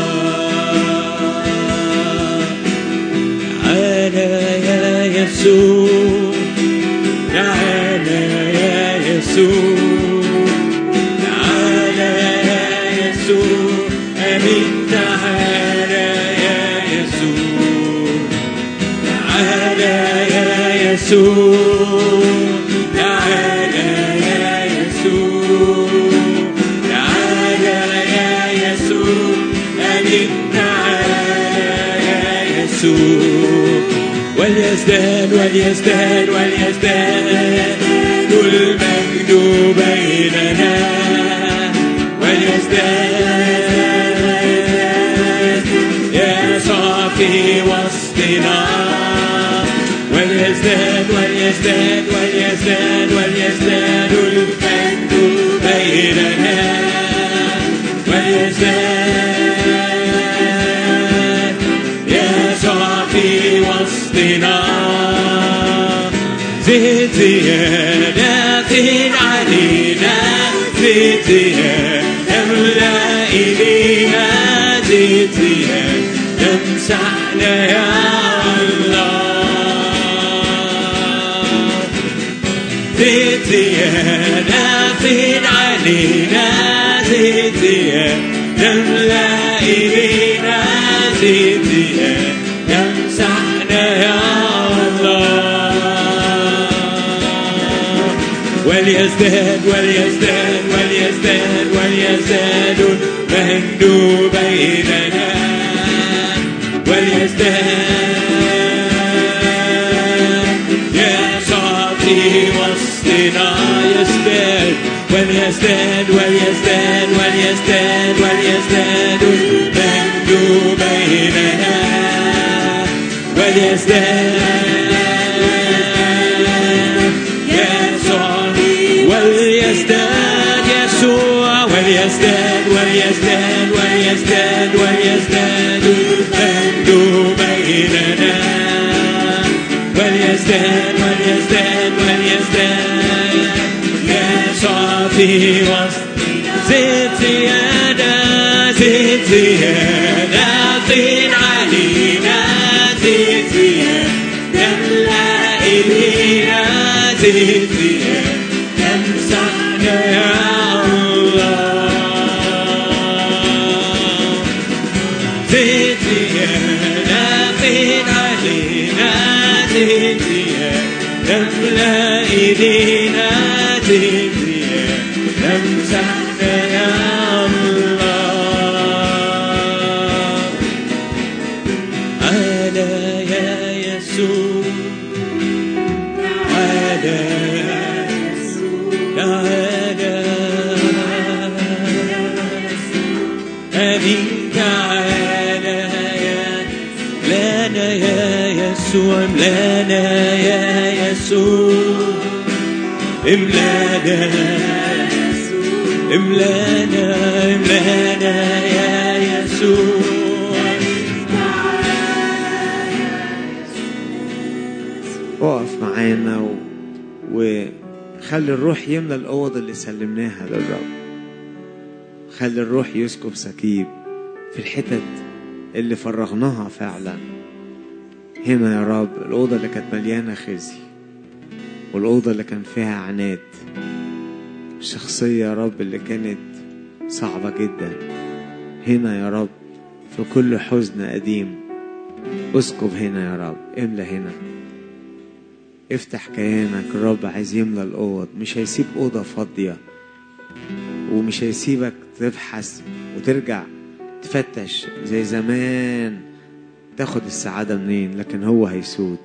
تعالى يا يسوع تعالى يا يسوع تعالى يا يسوع أمين تعالى يا يسوع تعالى يا يسوع تعالى يا يسوع تعالى يا يسوع أمين تعالى يا يسوع وليزداد وليزداد وليزداد المجد بيننا وليزداد يسوع في وسطنا وليزداد وليزداد وليزداد وليزداد المجد بيننا وليزداد يسوع في وسطنا زيد زيادة علينا زيد زيادة املأ إلينا زيد زيادة امسحنا يا الله زيد زيادة فين علينا زيد زيادة تملأ إلينا زيد زيادة تمسحنا يا الله وليزداد وليزداد وليزداد وليزداد المجد بيننا وليزداد يسوع في وسطنا يزداد وليزداد وليزداد وليزداد وليزداد المجد بيننا وليزداد يسوع وليزداد يسوع وليزداد وليزداد وليزداد وليزداد المجد بيننا وليزداد وليزداد وليزداد يسوع في وسط زيد زيادة زيد زيادة فين علينا زيد زيادة تملأ إلينا زيد زيادة تمسحنا يا الله زيد زيادة فين علينا زيد زيادة تملأ إيدينا زيد زيادة تمسحنا يا الله منك تعالى يا املانا يا يسوع املانا يا يسوع املانا املانا املانا يا يسوع اقف معانا و... وخلي الروح يملى الأوض اللي سلمناها للرب خلي الروح يسكب سكيب في الحتت اللي فرغناها فعلا هنا يا رب الأوضة اللي كانت مليانة خزي والأوضة اللي كان فيها عناد الشخصية يا رب اللي كانت صعبة جدا هنا يا رب في كل حزن قديم اسكب هنا يا رب املى هنا افتح كيانك الرب عايز يملى الأوض مش هيسيب أوضة فاضية ومش هيسيبك تبحث وترجع تفتش زي زمان تاخد السعادة منين لكن هو هيسود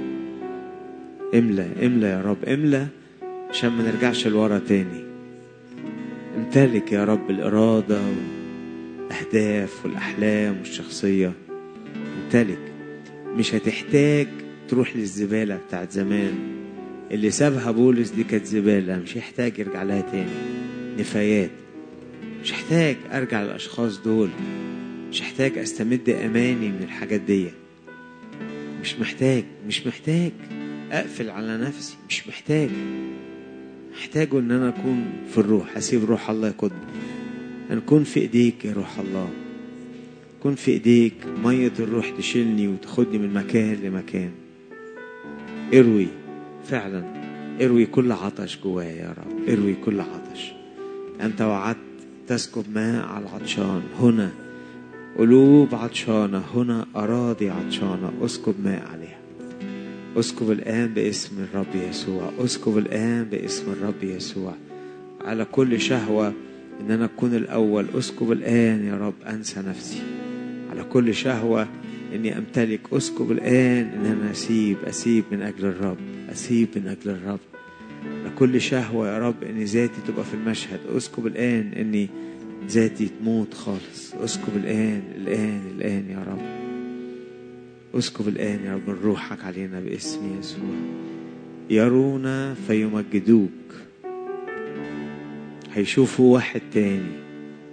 املى املى يا رب املى عشان ما نرجعش لورا تاني امتلك يا رب الإرادة والأهداف والأحلام والشخصية امتلك مش هتحتاج تروح للزبالة بتاعت زمان اللي سابها بولس دي كانت زبالة مش يحتاج يرجع لها تاني نفايات مش هحتاج أرجع للأشخاص دول مش هحتاج أستمد أماني من الحاجات دي مش محتاج مش محتاج أقفل على نفسي مش محتاج محتاجه إن أنا أكون في الروح أسيب روح الله يقودني نكون في إيديك يا روح الله كن في إيديك مية الروح تشيلني وتاخدني من مكان لمكان اروي فعلا اروي كل عطش جوايا يا رب اروي كل عطش أنت وعدت تسكب ماء على العطشان هنا قلوب عطشانة هنا أراضي عطشانة اسكب ماء عليها اسكب الآن باسم الرب يسوع اسكب الآن باسم الرب يسوع على كل شهوة إن أنا أكون الأول اسكب الآن يا رب أنسى نفسي على كل شهوة إني أمتلك اسكب الآن إن أنا أسيب أسيب من أجل الرب أسيب من أجل الرب لكل شهوة يا رب إن ذاتي تبقى في المشهد اسكب الآن إني ذاتي تموت خالص اسكب الآن الآن الآن يا رب اسكب الآن يا رب من روحك علينا باسم يسوع يرونا فيمجدوك هيشوفوا واحد تاني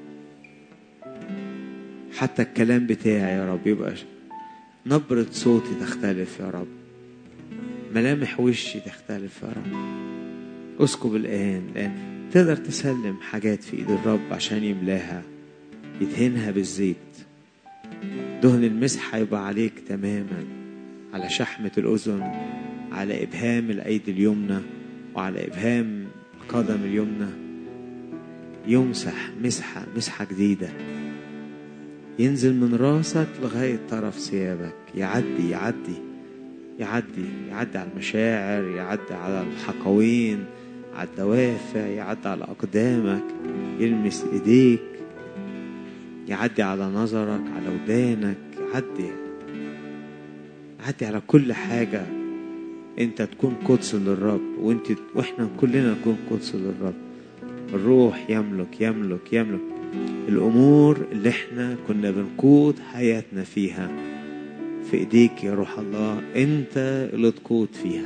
حتى الكلام بتاعي يا رب يبقى نبرة صوتي تختلف يا رب ملامح وشي تختلف يا رب اسكب الآن الآن تقدر تسلم حاجات في ايد الرب عشان يملاها يدهنها بالزيت دهن المسح هيبقى عليك تماما على شحمة الأذن على إبهام الأيد اليمنى وعلى إبهام القدم اليمنى يمسح مسحة مسحة جديدة ينزل من راسك لغاية طرف ثيابك يعدي يعدي يعدي يعدي على المشاعر يعدي على الحقوين على الدوافع يعدي على أقدامك يلمس إيديك يعدي على نظرك على ودانك يعدي يعدي على كل حاجة انت تكون قدس للرب وانت واحنا كلنا نكون قدس للرب الروح يملك يملك يملك الامور اللي احنا كنا بنقود حياتنا فيها في ايديك يا روح الله انت اللي تقود فيها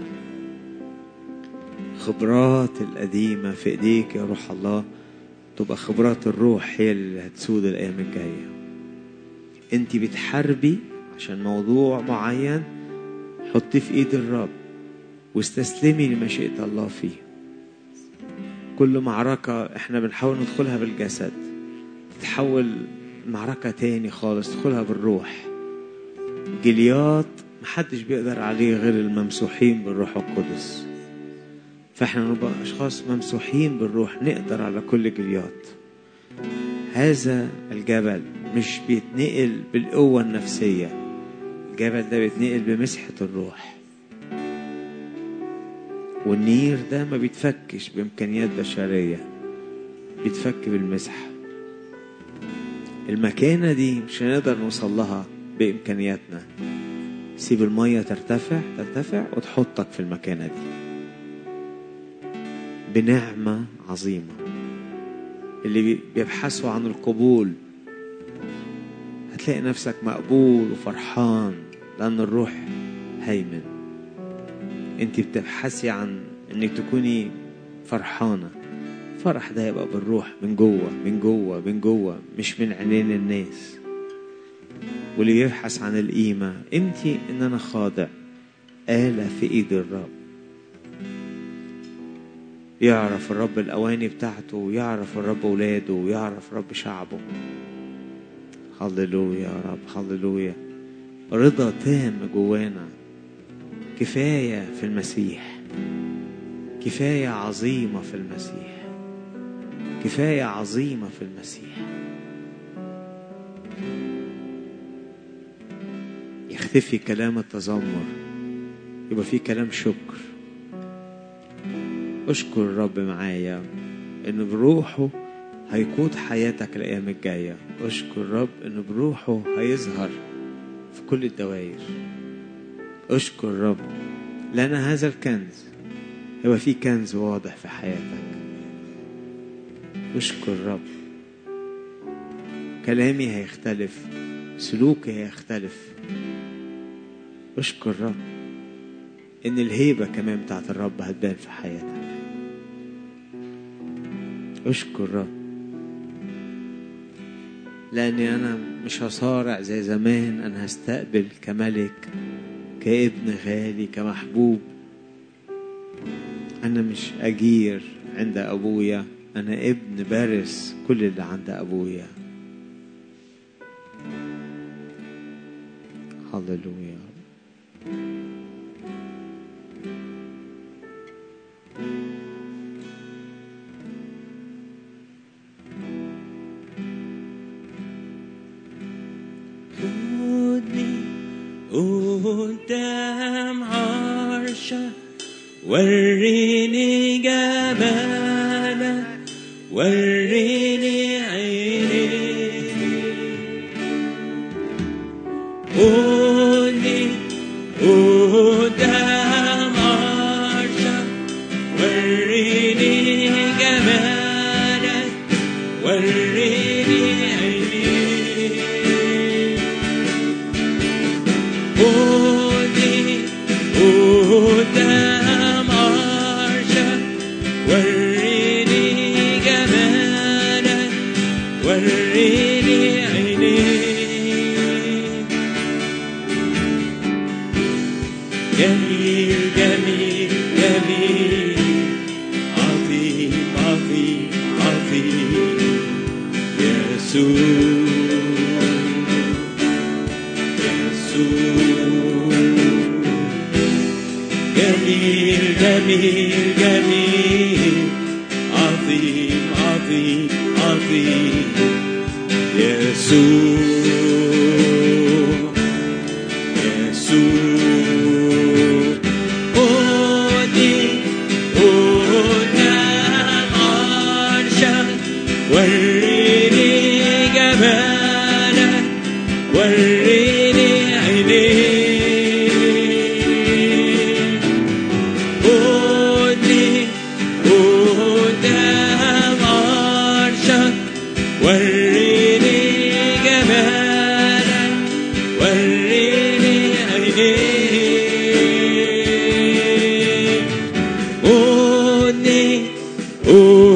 خبرات القديمة في ايديك يا روح الله تبقى خبرات الروح هي اللي هتسود الايام الجاية انت بتحاربي عشان موضوع معين حطيه في ايد الرب واستسلمي لمشيئة الله فيه كل معركة احنا بنحاول ندخلها بالجسد تتحول معركة تاني خالص تدخلها بالروح جليات محدش بيقدر عليه غير الممسوحين بالروح القدس فاحنا نبقى اشخاص ممسوحين بالروح نقدر على كل جليات هذا الجبل مش بيتنقل بالقوة النفسية الجبل ده بيتنقل بمسحة الروح والنير ده ما بيتفكش بإمكانيات بشرية بيتفك بالمسحة المكانة دي مش هنقدر نوصل لها بإمكانياتنا سيب المية ترتفع ترتفع وتحطك في المكانة دي بنعمة عظيمة اللي بيبحثوا عن القبول هتلاقي نفسك مقبول وفرحان لأن الروح هيمن انت بتبحثي عن انك تكوني فرحانة الفرح ده يبقى بالروح من جوه من جوه من جوه مش من عينين الناس واللي يبحث عن القيمة قيمتي ان انا خاضع آلة في ايد الرب يعرف الرب الأواني بتاعته ويعرف الرب ولاده ويعرف رب شعبه هللويا يا رب هللويا رضا تام جوانا كفاية في المسيح كفاية عظيمة في المسيح كفاية عظيمة في المسيح يختفي كلام التذمر يبقى في كلام شكر اشكر الرب معايا ان بروحه هيقود حياتك الايام الجايه اشكر الرب ان بروحه هيظهر في كل الدوائر اشكر الرب لان هذا الكنز هو في كنز واضح في حياتك اشكر الرب كلامي هيختلف سلوكي هيختلف اشكر الرب ان الهيبة كمان بتاعت الرب هتبان في حياتك اشكر الرب لاني انا مش هصارع زي زمان انا هستقبل كملك كابن غالي كمحبوب انا مش اجير عند ابويا انا ابن بارس كل اللي عند ابويا هللويا خدني قدام عرشك وريني جمالك وريني عينيك خدني قدام عرشك وريني جمالك وريني عينيك خدني قدام عرشك وريني جمالك وريني عينيك جميل جميل جميل عظيم عظيم عظيم يسوع يسوع جميل جميل جميل عظيم عظيم عظيم يسوع يسوع خدني قدام عرشك وريني جمالك وريني عينيك خدني قدام عرشك وريني جمالك وريني عينيك خدني